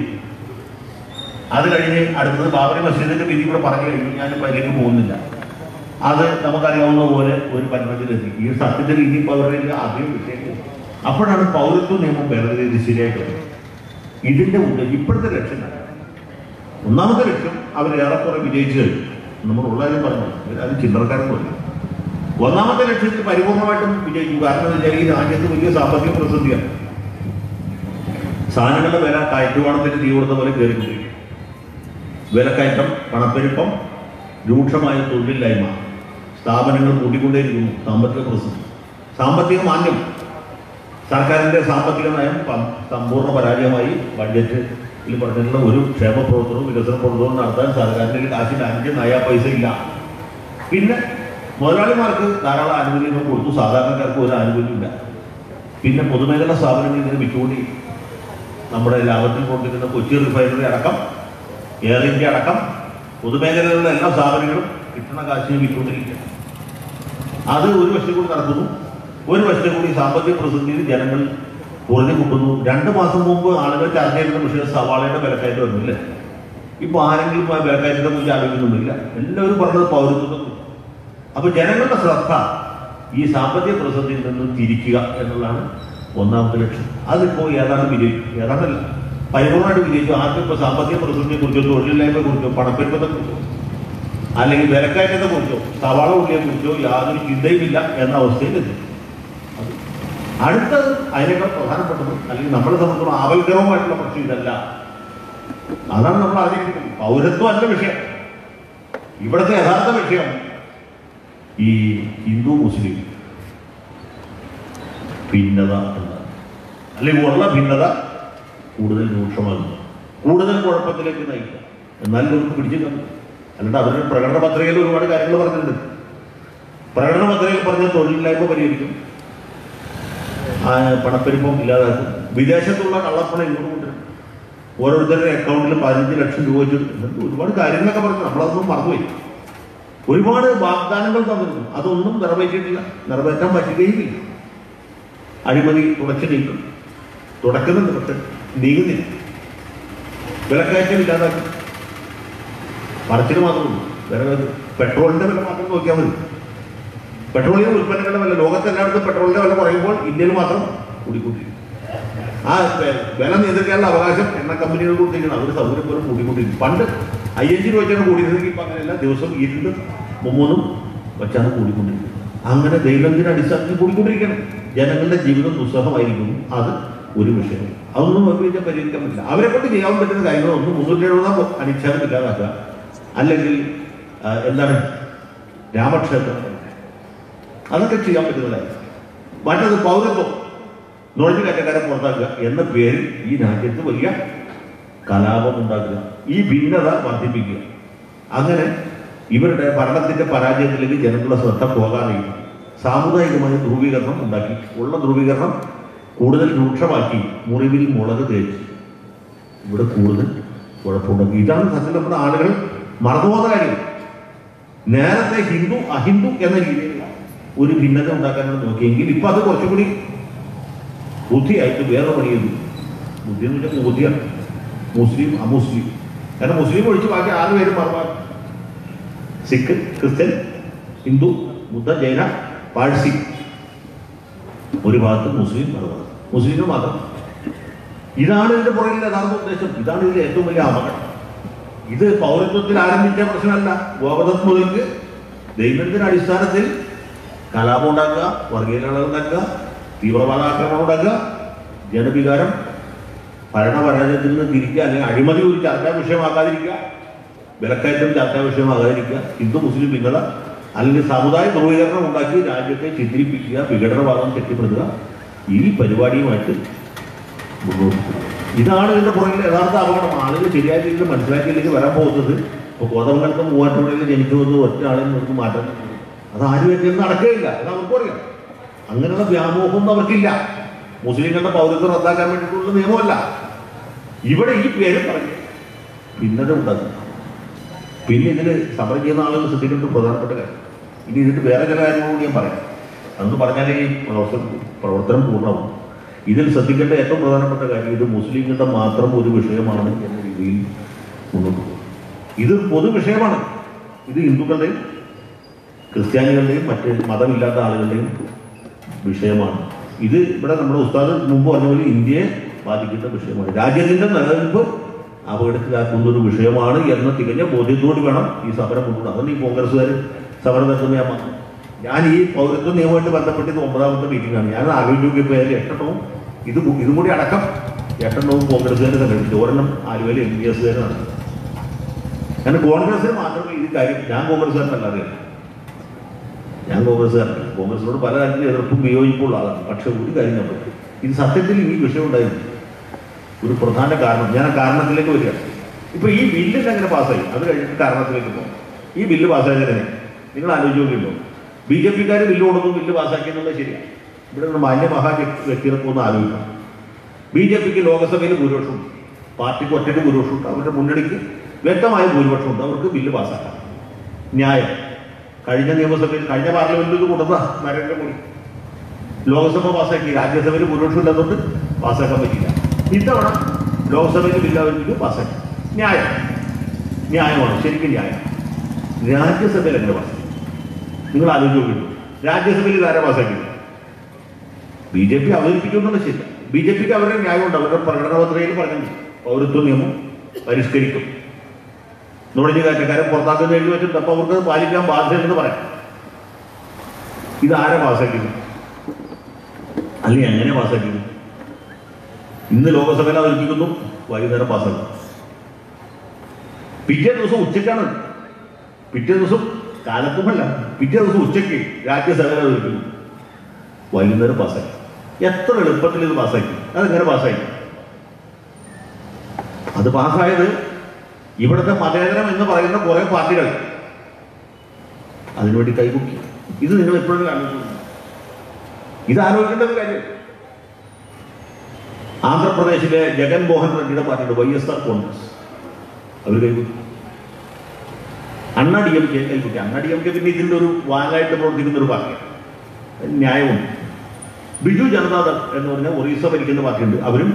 അത് കഴിഞ്ഞ് അടുത്തത് ബാബറി മസ്ജിദിന്റെ വിധി ഇവിടെ പറഞ്ഞു കഴിഞ്ഞു ഞാനിപ്പോൾ അതിലേക്ക് പോകുന്നില്ല അത് നമുക്കറിയാവുന്ന പോലെ ഒരു പരിണതിയിലെത്തി ഈ സത്യത്തിൽ ഇനിയിപ്പോൾ അവരുടെ അധികം വിഷയമില്ല അപ്പോഴാണ് പൗരത്വ നിയമം ഭേദഗതി ശരിയായിട്ട് വന്നത്. ഇതിന്റെ ഉദ്ദേശം ഇപ്പോഴത്തെ ലക്ഷ്യം എന്താണ്? ഒന്നാമത്തെ ലക്ഷ്യം അവർ ഏറെക്കുറെ വിജയിച്ചു കഴിഞ്ഞു നമ്മൾ ഉള്ളതിനും പറഞ്ഞു അത് ചില്ലറക്കാരൊന്നുമല്ല ഒന്നാമത്തെ ലക്ഷ്യത്തിൽ പരിപൂർണമായിട്ടും വിജയിച്ചു കാരണം എന്താ വെച്ചാൽ ഈ രാജ്യത്ത് വലിയ സാമ്പത്തിക പ്രതിസന്ധിയാണ് സാധനങ്ങളുടെ വില കയറ്റുവാണത്തിന് തീ കൊടുത്ത പോലെ കയറിക്കൊണ്ടിരിക്കും വിലക്കയറ്റം പണപ്പെരുപ്പം രൂക്ഷമായ തൊഴിലില്ലായ്മ സ്ഥാപനങ്ങൾ കൂട്ടിക്കൊണ്ടേയിരിക്കുന്നു സാമ്പത്തിക പ്രതിസന്ധി സാമ്പത്തിക മാന്യം സർക്കാരിന്റെ സാമ്പത്തിക നയം പ- സമ്പൂർണ്ണ പരാജയമായി ബഡ്ജറ്റിൽ പറഞ്ഞിട്ടുള്ള ഒരു ക്ഷേമ പ്രവർത്തനവും വികസന പ്രവർത്തനവും നടത്താൻ സർക്കാരിന്റെ കാശിൽ അഞ്ച് നയ പൈസ ഇല്ല പിന്നെ മുതലാളിമാർക്ക് ധാരാളം ആനുകൂല്യങ്ങൾ കൊടുത്തു സാധാരണക്കാർക്ക് ഒരു ആനുകൂല്യമില്ല പിന്നെ പൊതുമേഖലാ സ്ഥാപനങ്ങൾ ഇതിന് വിറ്റുകൂടി നമ്മുടെ ലാഭത്തിൽ പ്രവർത്തിക്കുന്ന കൊച്ചി റിഫൈനറി അടക്കം എയർ ഇന്ത്യ അടക്കം പൊതുമേഖലകളിലുള്ള എല്ലാ സ്ഥാപനങ്ങളും കിട്ടുന്ന കാശിന് വിറ്റുകൊണ്ടിരിക്കുക അത് ഒരു വശം കൂടി നടത്തുന്നു ഒരു വശത്തെ കൂടി സാമ്പത്തിക പ്രതിസന്ധിയിൽ ജനങ്ങൾ കുറഞ്ഞു കൂട്ടുന്നു രണ്ട് മാസം മുമ്പ് ആളുകൾ ചർച്ച ചെയ്യുന്ന വിഷയം സവാളയുടെ വിലക്കയറ്റം വരുന്നില്ല ഇപ്പൊ ആരെങ്കിലും ആ വിലക്കയറ്റത്തെ കുറിച്ച് ആലോചിക്കുന്നില്ല എല്ലാവരും പറഞ്ഞത് പൗരത്വത്തെ കുറിച്ച് അപ്പൊ ജനങ്ങളുടെ ശ്രദ്ധ ഈ സാമ്പത്തിക പ്രതിസന്ധിയിൽ നിന്ന് തിരിക്കുക എന്നുള്ളതാണ് ഒന്നാമത്തെ ലക്ഷ്യം അതിപ്പോ ഏതാണ്ട് വിജയിച്ചു ഏതാണ്ടല്ല പരിപൂർണ്ണമായിട്ട് വിജയിച്ചു ആർക്കും ഇപ്പൊ സാമ്പത്തിക പ്രതിസന്ധിയെ കുറിച്ചോ തൊഴിലില്ലായ്മയെ കുറിച്ചോ പണപ്പെരുപ്പത്തെ കുറിച്ചോ അല്ലെങ്കിൽ വിലക്കയറ്റത്തെ കുറിച്ചോ സവാള ഉള്ളിയെ കുറിച്ചോ യാതൊരു ചിന്തയുമില്ല എന്ന അവസ്ഥയിൽ എത്തി അത് അടുത്തത് അതിനേക്കാൾ പ്രധാനപ്പെട്ടത് അല്ലെങ്കിൽ നമ്മളെ സംബന്ധിച്ചിടത്തോളം ആവൽക്കരവുമായിട്ടുള്ള പ്രശ്നം ഇതല്ല അതാണ് നമ്മൾ അറിഞ്ഞിരിക്കുന്നത് പൗരത്വം അല്ല വിഷയം ഇവിടുത്തെ യഥാർത്ഥ വിഷയം ഈ ഹിന്ദു മുസ്ലിം ഭിന്നത എന്നാണ് അല്ലെങ്കിൽ ഉള്ള ഭിന്നത കൂടുതൽ രൂക്ഷമാകുന്നു കൂടുതൽ കുഴപ്പത്തിലേക്ക് നയിക്കുക എന്നാൽ ഇവർക്ക് പിടിച്ചു അല്ലാണ്ട് അവരുടെ പ്രകടന പത്രികയിൽ ഒരുപാട് കാര്യങ്ങൾ പറഞ്ഞിട്ടുണ്ട് പ്രകടന പത്രികയിൽ പറഞ്ഞ തൊഴിലില്ലായ്മ പരിഹരിക്കും ആ പണപ്പെരുപ്പം ഇല്ലാതാക്കും വിദേശത്തുള്ള കള്ളപ്പണം ഇങ്ങോട്ട് കൊണ്ടുവരും ഓരോരുത്തരുടെ അക്കൗണ്ടിൽ പതിനഞ്ച് ലക്ഷം രൂപ വെച്ച് എന്നിട്ട് ഒരുപാട് കാര്യങ്ങളൊക്കെ പറഞ്ഞു നമ്മളതൊന്നും മറന്നുപോയി ഒരുപാട് വാഗ്ദാനങ്ങൾ തന്നിരുന്നു അതൊന്നും നിറവേറ്റിയിട്ടില്ല നിറവേറ്റാൻ പറ്റുകയുമില്ല അഴിമതി തുടച്ചു നീക്കും തുടക്കുന്നുണ്ട് പക്ഷെ നീങ്ങുന്നില്ല വിലക്കയറ്റം ഇല്ലാതാക്കി മറിച്ചിട്ട് മാത്രമേ വേറെ പെട്രോളിന്റെ വില മാത്രം നോക്കിയാൽ മതി പെട്രോളിയം ഉൽപ്പന്നങ്ങളുടെ വില ലോകത്തെല്ലായിടത്തും പെട്രോളിന്റെ വില കുറയുമ്പോൾ ഇന്ത്യയിൽ മാത്രം കൂടിക്കൊണ്ടിരിക്കും ആ വെ- വില നിയന്ത്രിക്കാനുള്ള അവകാശം എണ്ണ കമ്പനികൾ കൊടുത്തിരിക്കണം അവർ സൗകര്യം പോലും കൂടിക്കൊണ്ടിരിക്കും പണ്ട് അയ്യഞ്ച് രൂപ വെച്ചാണ് കൂടിയിരുന്നെങ്കിൽ ഇപ്പം അങ്ങനെയല്ല ദിവസം ഇരുന്ന് മുമ്മൂന്നും വെച്ചാണ് കൂടിക്കൊണ്ടിരിക്കുന്നത് അങ്ങനെ ദൈനംദിന അടിസ്ഥാനത്തിൽ കൂടിക്കൊണ്ടിരിക്കണം ജനങ്ങളുടെ ജീവിതം ദുസ്സഹമായിരിക്കുന്നു അത് ഒരു വിഷയം അതൊന്നും ഉപയോഗിച്ചാൽ പരിഹരിക്കാൻ പറ്റില്ല അവരെ കൊണ്ട് ചെയ്യാൻ പറ്റുന്ന കാര്യങ്ങളൊന്നും മുന്നൂറ്റി എഴുപതാം അനുച്ഛേദം ഇല്ലാതാക്കുക അല്ലെങ്കിൽ ആ, എന്താണ് രാമക്ഷേത്രം അതൊക്കെ ചെയ്യാൻ പറ്റുന്നതായി മറ്റത് പൗരത്വം നുഴഞ്ഞു കയറ്റക്കാരെ പുറത്താക്കുക എന്ന പേരിൽ ഈ രാജ്യത്ത് വലിയ കലാപം ഉണ്ടാക്കുക ഈ ഭിന്നത വർദ്ധിപ്പിക്കുക അങ്ങനെ ഇവരുടെ ഭരണത്തിന്റെ പരാജയത്തിലേക്ക് ജനങ്ങളുടെ ശ്രദ്ധ പോകാതെയും സാമുദായികമായ ധ്രുവീകരണം ഉണ്ടാക്കി ഉള്ള ധ്രുവീകരണം കൂടുതൽ രൂക്ഷമാക്കി മുറിവിൽ മുളക് തേച്ച് ഇവിടെ കൂടുതൽ കുഴപ്പമുണ്ടാക്കി ഇതാണ് സത്യത്തിൽ നമ്മുടെ ആളുകൾ മറന്നുപോകുന്ന കാര്യം നേരത്തെ ഹിന്ദു അഹിന്ദു എന്ന രീതിയിലുള്ള ഒരു ഭിന്നത ഉണ്ടാക്കാനാണ് നോക്കിയെങ്കിൽ ഇപ്പൊ അത് കുറച്ചുകൂടി ബുദ്ധിയായിട്ട് വേറെ പണി ചെയ്തു ബുദ്ധി എന്ന് വെച്ചാൽ ബുദ്ധിയാണ് മുസ്ലിം അമുസ്ലിം കാരണം മുസ്ലിം ഒഴിച്ച് ബാക്കി ആറ് പേരും മറുപാട് സിഖ് ക്രിസ്ത്യൻ ഹിന്ദു ബുദ്ധ ജൈന പാഴ്സി ഒരു ഭാഗത്ത് മുസ്ലിം മറുഭാഗത്ത് മുസ്ലിങ്ങൾ മാത്രം ഇതാണ് ഇതിന്റെ പുറകിൽ യഥാർത്ഥ ഉദ്ദേശം ഇതാണ് ഇതിന്റെ ഏറ്റവും വലിയ അപകടം ഇത് പൗരത്വത്തിൽ ആരംഭിച്ച പ്രശ്നമല്ല ഗോപദത്ത് മുതൽക്ക് ദൈനംദിന അടിസ്ഥാനത്തിൽ കലാപം ഉണ്ടാക്കുക വർഗീയത ഉണ്ടാക്കുക തീവ്രവാദ ആക്രമണം ഉണ്ടാക്കുക ജനവികാരം ഭരണപരാജയത്തിൽ നിന്ന് തിരിക്കുക അല്ലെങ്കിൽ അഴിമതി ഒരു ചർച്ചാ വിഷയമാക്കാതിരിക്കുക വിലക്കയറ്റം ചർച്ചാ വിഷയമാകാതിരിക്കുക ഹിന്ദു മുസ്ലിം ഭിന്നത അല്ലെങ്കിൽ സമുദായ ധ്രുവീകരണം ഉണ്ടാക്കി രാജ്യത്തെ ചിത്രിപ്പിക്കുക വിഘടനവാദം കെട്ടിപ്പടുക്കുക ഈ പരിപാടിയുമായിട്ട് മുന്നോട്ട് പോകുക. ഇതാണ് ഇതിന്റെ പുറകിൽ യഥാർത്ഥ അപകടം ആളുകൾ ശരിയായ രീതിയിൽ മനസ്സിലാക്കിയില്ലെങ്കിൽ വരാൻ പോകുന്നത് ഇപ്പോൾ കോതമംഗലത്ത് മൂവാറ്റുപുഴയിൽ ജനിച്ചു വന്ന് ഒറ്റ ആളിൽ നമുക്ക് മാറ്റാൻ പറ്റില്ല. അത് ആരും ഏറ്റവും നടക്കുകയില്ല അത് അവർക്കും അറിയാം അങ്ങനെയുള്ള വ്യാമോഹമൊന്നും അവർക്കില്ല മുസ്ലിങ്ങളുടെ പൗരത്വം റദ്ദാക്കാൻ വേണ്ടിയിട്ടുള്ള നിയമമല്ല ഇവിടെ ഈ പേര് പറഞ്ഞു ഭിന്നത ഉണ്ടാക്കും പിന്നെ ഇതിൽ സമരം ചെയ്യുന്ന ആളുകൾ ശ്രദ്ധിക്കേണ്ട ഒരു പ്രധാനപ്പെട്ട കാര്യം ഇനി ഇതിട്ട് വേറെ ചില കാര്യങ്ങൾ കൂടി ഞാൻ പറയാം അതൊന്ന് പറഞ്ഞാലേ ഈ പ്രവർത്തനം പ്രവർത്തനം പൂർണ്ണമാവും ഇതിൽ ശ്രദ്ധിക്കേണ്ട ഏറ്റവും പ്രധാനപ്പെട്ട കാര്യം ഇത് മുസ്ലിങ്ങളുടെ മാത്രം ഒരു വിഷയമാണ് എന്ന രീതിയിൽ മുന്നോട്ട് പോകും ഇത് പൊതു വിഷയമാണ് ഇത് ഹിന്ദുക്കളുടെയും ക്രിസ്ത്യാനികളുടെയും മറ്റ് മതമില്ലാത്ത ആളുകളുടെയും വിഷയമാണ് ഇത് ഇവിടെ നമ്മുടെ ഉസ്താദ് മുമ്പ് പറഞ്ഞ പോലെ ഇന്ത്യയെ ബാധിക്കുന്ന വിഷയമാണ് രാജ്യത്തിന്റെ നിലനിൽപ്പ് അപകടത്തിലാക്കുന്ന ഒരു വിഷയമാണ് എന്ന തികഞ്ഞ ബോധ്യത്തോട് വേണം ഈ സമരം മുന്നോട്ട് അതുകൊണ്ട് ഈ കോൺഗ്രസ്സുകാർ സമരം നടത്തുന്ന ഞാൻ പറഞ്ഞു. ഞാൻ ഈ പൗരത്വ നിയമമായിട്ട് ബന്ധപ്പെട്ട് ഇത് ഒമ്പതാമത്തെ മീറ്റിംഗ് ആണ് ഞാൻ ആലോചിച്ച് നോക്കിയപ്പോൾ എട്ടെണ്ണവും ഇത് കൂ- ഇതും കൂടി അടക്കം എട്ടെണ്ണവും കോൺഗ്രസ്സുകാർ സംഘടിപ്പിച്ചു ഒരെണ്ണം ആലുവയിൽ എം ബി എസ്സുകാർ നടത്തി കാരണം കോൺഗ്രസ്സിന് മാത്രമേ ഈ കാര്യം ഞാൻ കോൺഗ്രസ്സുകാരനല്ല അറിയാം ഞാൻ കോൺഗ്രസ്സുകാരനല്ല കോൺഗ്രസിനോട് പല കാര്യത്തിലും എതിർപ്പും വിയോജിപ്പുള്ള ആളാണ് പക്ഷെ ഒരു കാര്യം ഞാൻ പറയും ഇത് സത്യത്തിൽ ഈ വിഷയം ഉണ്ടായിരുന്നു ഒരു പ്രധാന കാരണം ഞാൻ ആ കാരണത്തിലേക്ക് വരിക ഇപ്പൊ ഈ ബില്ലിൽ എങ്ങനെ പാസ്സായി അത് കഴിഞ്ഞിട്ട് കാരണത്തിലേക്ക് പോകും ഈ ബില്ല് പാസ്സായത് എങ്ങനെ നിങ്ങൾ ആലോചിച്ച് നോക്കിയിട്ടുണ്ടോ ബി ജെ പിക്കാർ ബില്ല് കൊടുക്കും ബില്ല് പാസ്സാക്കി എന്നുള്ളത് ശരിയാണ് ഇവിടെ നിന്ന് മാന്യ മഹാ വ്യക്തികൾക്ക് ഒന്ന് ആലോചിക്കാം ബി ജെ പിക്ക് ലോകസഭയിൽ ഭൂരിപക്ഷമുണ്ട് പാർട്ടിക്ക് ഒറ്റയ്ക്ക് ഭൂരിപക്ഷമുണ്ട് അവരുടെ മുന്നണിക്ക് വ്യക്തമായ ഭൂരിപക്ഷമുണ്ട് അവർക്ക് ബില്ല് പാസ്സാക്കാം ന്യായം കഴിഞ്ഞ നിയമസഭയിൽ കഴിഞ്ഞ പാർലമെന്റിൽ ഇത് കൊണ്ടുവന്ന നരേന്ദ്രമോദി ലോക്സഭ പാസ്സാക്കി രാജ്യസഭയിൽ ഭൂരിപക്ഷം ഇല്ലാത്തതുകൊണ്ട് പാസ്സാക്കാൻ പറ്റില്ല ഇത്തവണ ലോക്സഭയിൽ ബില്ല് അവർക്ക് പാസ്സാക്കി ന്യായം ന്യായമാണ് ശരിക്കും ന്യായം രാജ്യസഭയിൽ എങ്ങനെ പാസ്സാക്കി നിങ്ങൾ ആലോചിച്ച് നോക്കിയിട്ടു രാജ്യസഭയിൽ ഇതാരെ പാസ്സാക്കി ബി ജെ പി അവതരിപ്പിക്കുന്നുണ്ട് ശരി ബി ജെ പിക്ക് അവരുടെ ന്യായമുണ്ട് അവരുടെ പ്രകടന പത്രികയിൽ പറഞ്ഞിട്ടുണ്ട് പൗരത്വ നിയമം പരിഷ്കരിക്കും നുഴഞ്ഞു കയറ്റക്കാരെ പുറത്താക്കുന്ന എഴുതി വെച്ചിട്ടുണ്ട് അപ്പൊ അവർക്ക് പാലിക്കാൻ ബാധ്യതയെന്ന് പറയാം ഇത് ആരെ പാസ്സാക്കിയത് അല്ലെങ്കിൽ എങ്ങനെ പാസ്സാക്കിയത് ഇന്ന് ലോകസഭയിൽ അവതരിപ്പിക്കുന്നു വൈകുന്നേരം പാസ്സാക്കും പിറ്റേ ദിവസം ഉച്ചക്കാണ് പിറ്റേ ദിവസം കാലത്തുമല്ല പിറ്റേ ദിവസം ഉച്ചയ്ക്ക് രാജ്യസഭയിൽ അവതരിപ്പിക്കുന്നു വൈകുന്നേരം പാസ്സാക്കി എത്ര എളുപ്പത്തിൽ ഇത് പാസ്സാക്കി അതെങ്ങനെ പാസ്സാക്കി അത് പാസ്സായത് ഇവിടുത്തെ മതേതരം എന്ന് പറയുന്ന കുറെ പാർട്ടികൾ അതിനുവേണ്ടി കൈപൊക്കി ഇത് നിങ്ങൾ എപ്പോഴും ആലോചിക്കുന്നു ഇത് ആലോചിക്കേണ്ട ഒരു കാര്യം ആന്ധ്രാപ്രദേശിലെ ജഗൻമോഹൻ റെഡ്ഡിയുടെ പാർട്ടിയുടെ വൈ എസ് ആർ കോൺഗ്രസ് അവർ കൈപൊക്കി Anna D M K കൈപൊക്കി Anna D M K പിന്നെ ഇതിൻ്റെ ഒരു വാലായിട്ട് പ്രവർത്തിക്കുന്ന ഒരു പാർട്ടിയാണ് ന്യായമുണ്ട് ബിജു ജനതാദൾ എന്ന് പറഞ്ഞ ഒറീസ ഭരിക്കുന്ന പാർട്ടിയുണ്ട് അവരും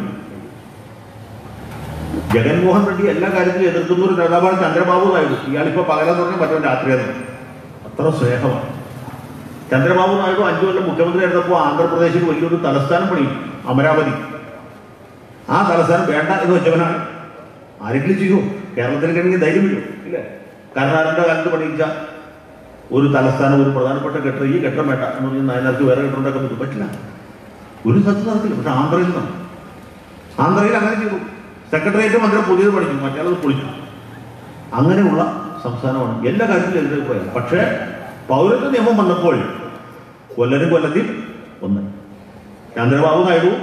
ജഗൻമോഹൻ റെഡ്ഡി എല്ലാ കാര്യത്തിലും എതിർക്കുന്ന ഒരു നേതാവാണ് ചന്ദ്രബാബു നായിഡു ഇയാളിപ്പോ പകലെന്ന് പറഞ്ഞാൽ മറ്റോ രാത്രിയാണ് അത്ര സ്നേഹമാണ് ചന്ദ്രബാബു നായിഡു അഞ്ചു കൊല്ലം മുഖ്യമന്ത്രി ആയിരുന്നപ്പോൾ ആന്ധ്രാപ്രദേശിൽ വലിയൊരു തലസ്ഥാനം പണി അമരാവതി ആ തലസ്ഥാനം വേണ്ട എന്ന് വെച്ചവനാണ് ആരെങ്കിലും ചെയ്യൂ കേരളത്തിലേക്കാണെങ്കിൽ ധൈര്യം വരും ഇല്ലേ കർണാടകയുടെ കാലത്ത് പണിയിച്ച ഒരു തലസ്ഥാനം ഒരു പ്രധാനപ്പെട്ട കെട്ടിടം ഈ കെട്ടിടം വേണ്ട എന്ന് പറഞ്ഞാൽ നായനാർക്ക് വേറെ കെട്ടിടം ഉണ്ടാക്കാൻ പറ്റും പറ്റില്ല ഒരു സ്ഥലത്ത് നടത്തില്ല പക്ഷെ ആന്ധ്രയിൽ നിന്നാണ് ആന്ധ്രയിൽ അങ്ങനെ ചെയ്തു സെക്രട്ടേറിയറ്റ് മന്ദിരം പുതിയത് പഠിച്ചു മറ്റേത് പൊളിച്ചു അങ്ങനെയുള്ള സംസ്ഥാനമാണ് എല്ലാ കാര്യത്തിലും എതിരഭിപ്രായം പക്ഷേ പൗരത്വ നിയമം വന്നപ്പോൾ കൊല്ലനും കൊല്ലത്തിൽ ഒന്ന് ചന്ദ്രബാബു നായിഡു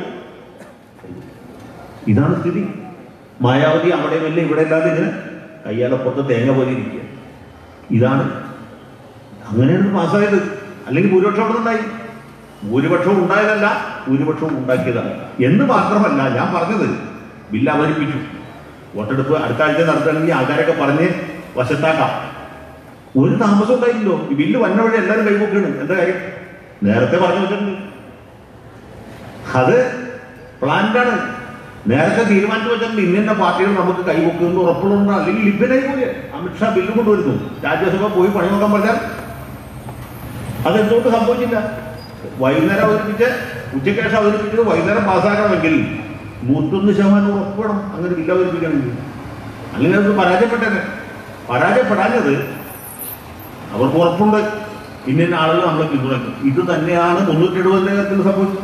ഇതാണ് സ്ഥിതി മായാവതി അവിടെയുമില്ല ഇവിടെ ഇല്ലാതെ ഇങ്ങനെ കയ്യാലപ്പുറത്ത് തേങ്ങ പോലെ ഇരിക്കുക ഇതാണ് അങ്ങനെയാണ് പാസ്സായത് അല്ലെങ്കിൽ ഭൂരിപക്ഷം അവിടെ ഉണ്ടായി ഭൂരിപക്ഷം ഉണ്ടായതല്ല ഭൂരിപക്ഷം ഉണ്ടാക്കിയതാണ് എന്ന് മാത്രമല്ല ഞാൻ പറഞ്ഞത് ബില്ല് അവതരിപ്പിച്ചു വോട്ടെടുപ്പ് അടുത്ത ആഴ്ച നടത്തണമെങ്കിൽ ആൾക്കാരൊക്കെ പറഞ്ഞ് വശത്താക്കാം ഒരു താമസം ഉണ്ടായില്ലല്ലോ ഈ ബില്ല് വന്ന വഴി എല്ലാവരും കൈപൊക്കണം എന്താ കാര്യം നേരത്തെ പറഞ്ഞു വെച്ചിട്ടുണ്ട് അത് പ്ലാന്റാണ് നേരത്തെ തീരുമാനിച്ചു വെച്ചിട്ടുണ്ട് ഇന്ന പാർട്ടികൾ നമുക്ക് കൈവെക്കുമെന്ന് ഉറപ്പുള്ളതുകൊണ്ട് അല്ലെങ്കിൽ ലിഭ്യനായി പോലെ അമിത്ഷാ ബില്ല് കൊണ്ടുവരുന്നു രാജ്യസഭ പോയി പണി നോക്കാൻ പറഞ്ഞാൽ അതെന്തുകൊണ്ട് സംഭവിച്ചില്ല വൈകുന്നേരം അവതരിപ്പിച്ച് ഉച്ചയ്ക്ക് ശേഷം അവതരിപ്പിച്ചത് വൈകുന്നേരം പാസ്സാക്കണമെങ്കിൽ നൂറ്റൊന്ന് ശതമാനം ഉറപ്പ് വേണം അങ്ങനെ ബില്ല് അവതരിപ്പിക്കണമെങ്കിൽ അല്ലെങ്കിൽ അത് പരാജയപ്പെട്ടേനെ പരാജയപ്പെടാഞ്ഞത് അവർക്ക് ഉറപ്പുണ്ട് ഇന്ന ആളുകൾ നമ്മളെ പിന്തുണയ്ക്കും ഇത് തന്നെയാണ് മുന്നൂറ്റി എഴുപതിന്റെ കാര്യത്തിൽ സംഭവിച്ചത്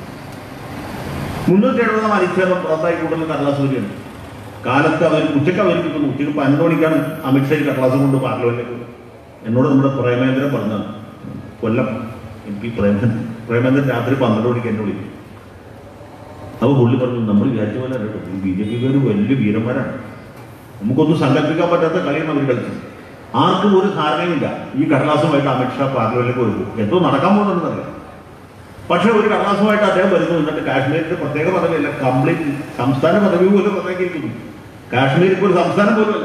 മുന്നൂറ്റി എഴുപതാം അനുച്ഛേദം റദ്ദായി കൂടുതൽ കടലാസ് വരികയാണ് കാലത്ത് അവർ ഉച്ചയ്ക്ക് അവതരിപ്പിക്കുന്നു ഉച്ചയ്ക്ക് പന്ത്രണ്ട് മണിക്കാണ് അമിത്ഷാ ഈ കടലാസ് കൊണ്ട് പാർലമെന്റിലേക്ക് വരുന്നത്. എന്നോട് നമ്മുടെ പ്രേമേന്ദ്രൻ പറഞ്ഞതാണ് കൊല്ലം എം പി പ്രേമേന്ദ്രൻ പ്രേമേന്ദ്രൻ രാത്രി പന്ത്രണ്ട് മണിക്ക് എന്നെ വിളിക്കും അപ്പോൾ പുള്ളി പറഞ്ഞു നമ്മൾ വിചാരിച്ച പോലെ അല്ല കേട്ടോ ഈ ബി ജെ പിക്കാർ വലിയ വീരന്മാരാണ് നമുക്കൊന്നും സങ്കല്പിക്കാൻ പറ്റാത്ത കളിയാണ് അവർ കളിച്ചത് ആർക്കും ഒരു ധാരണയുമില്ല ഈ കടലാസുമായിട്ട് അമിത്ഷാ പാർലമെന്റിലേക്ക് വരുന്നു എന്തോ നടക്കാൻ പോകുന്നുണ്ടെന്നറിയാം പക്ഷേ ഒരു കടലാസുമായിട്ട് അദ്ദേഹം വരുന്നു എന്നിട്ട് കാശ്മീരിന്റെ പ്രത്യേക പദവിയല്ല കംപ്ലീറ്റ് സംസ്ഥാന പദവി പോലും റദ്ദാക്കിയിരിക്കുന്നു കാശ്മീർ ഇപ്പോൾ ഒരു സംസ്ഥാനം പോലുമല്ല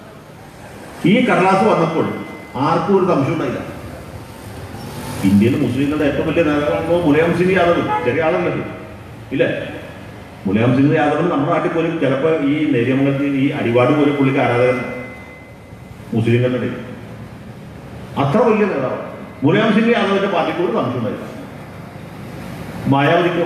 ഈ കടലാസ് വന്നപ്പോൾ ആർക്കും ഒരു സംശയം ഉണ്ടായില്ല ഇന്ത്യയിൽ മുസ്ലിങ്ങളുടെ ഏറ്റവും വലിയ നേതാവാണല്ലോ മുലയം സിംഗ് യാദവ് ചെറിയ ആളല്ലല്ലോ ഇല്ലേ മുലയം സിംഗ് യാദവ് നമ്മുടെ നാട്ടിൽ പോലും ചിലപ്പോൾ ഈ നേര്യമംഗലത്തിൽ ഈ അടിവാട് പോലും പുള്ളിക്ക് ആരാധകൻ മുസ്ലിങ്ങളുടെ ഇടയിൽ അത്ര വലിയ നേതാവാണ് മുലയം സിംഗ് യാദവിന്റെ പാർട്ടിക്ക് ഒരു സംശയം ഉണ്ടായില്ല മായാവതിക്കോ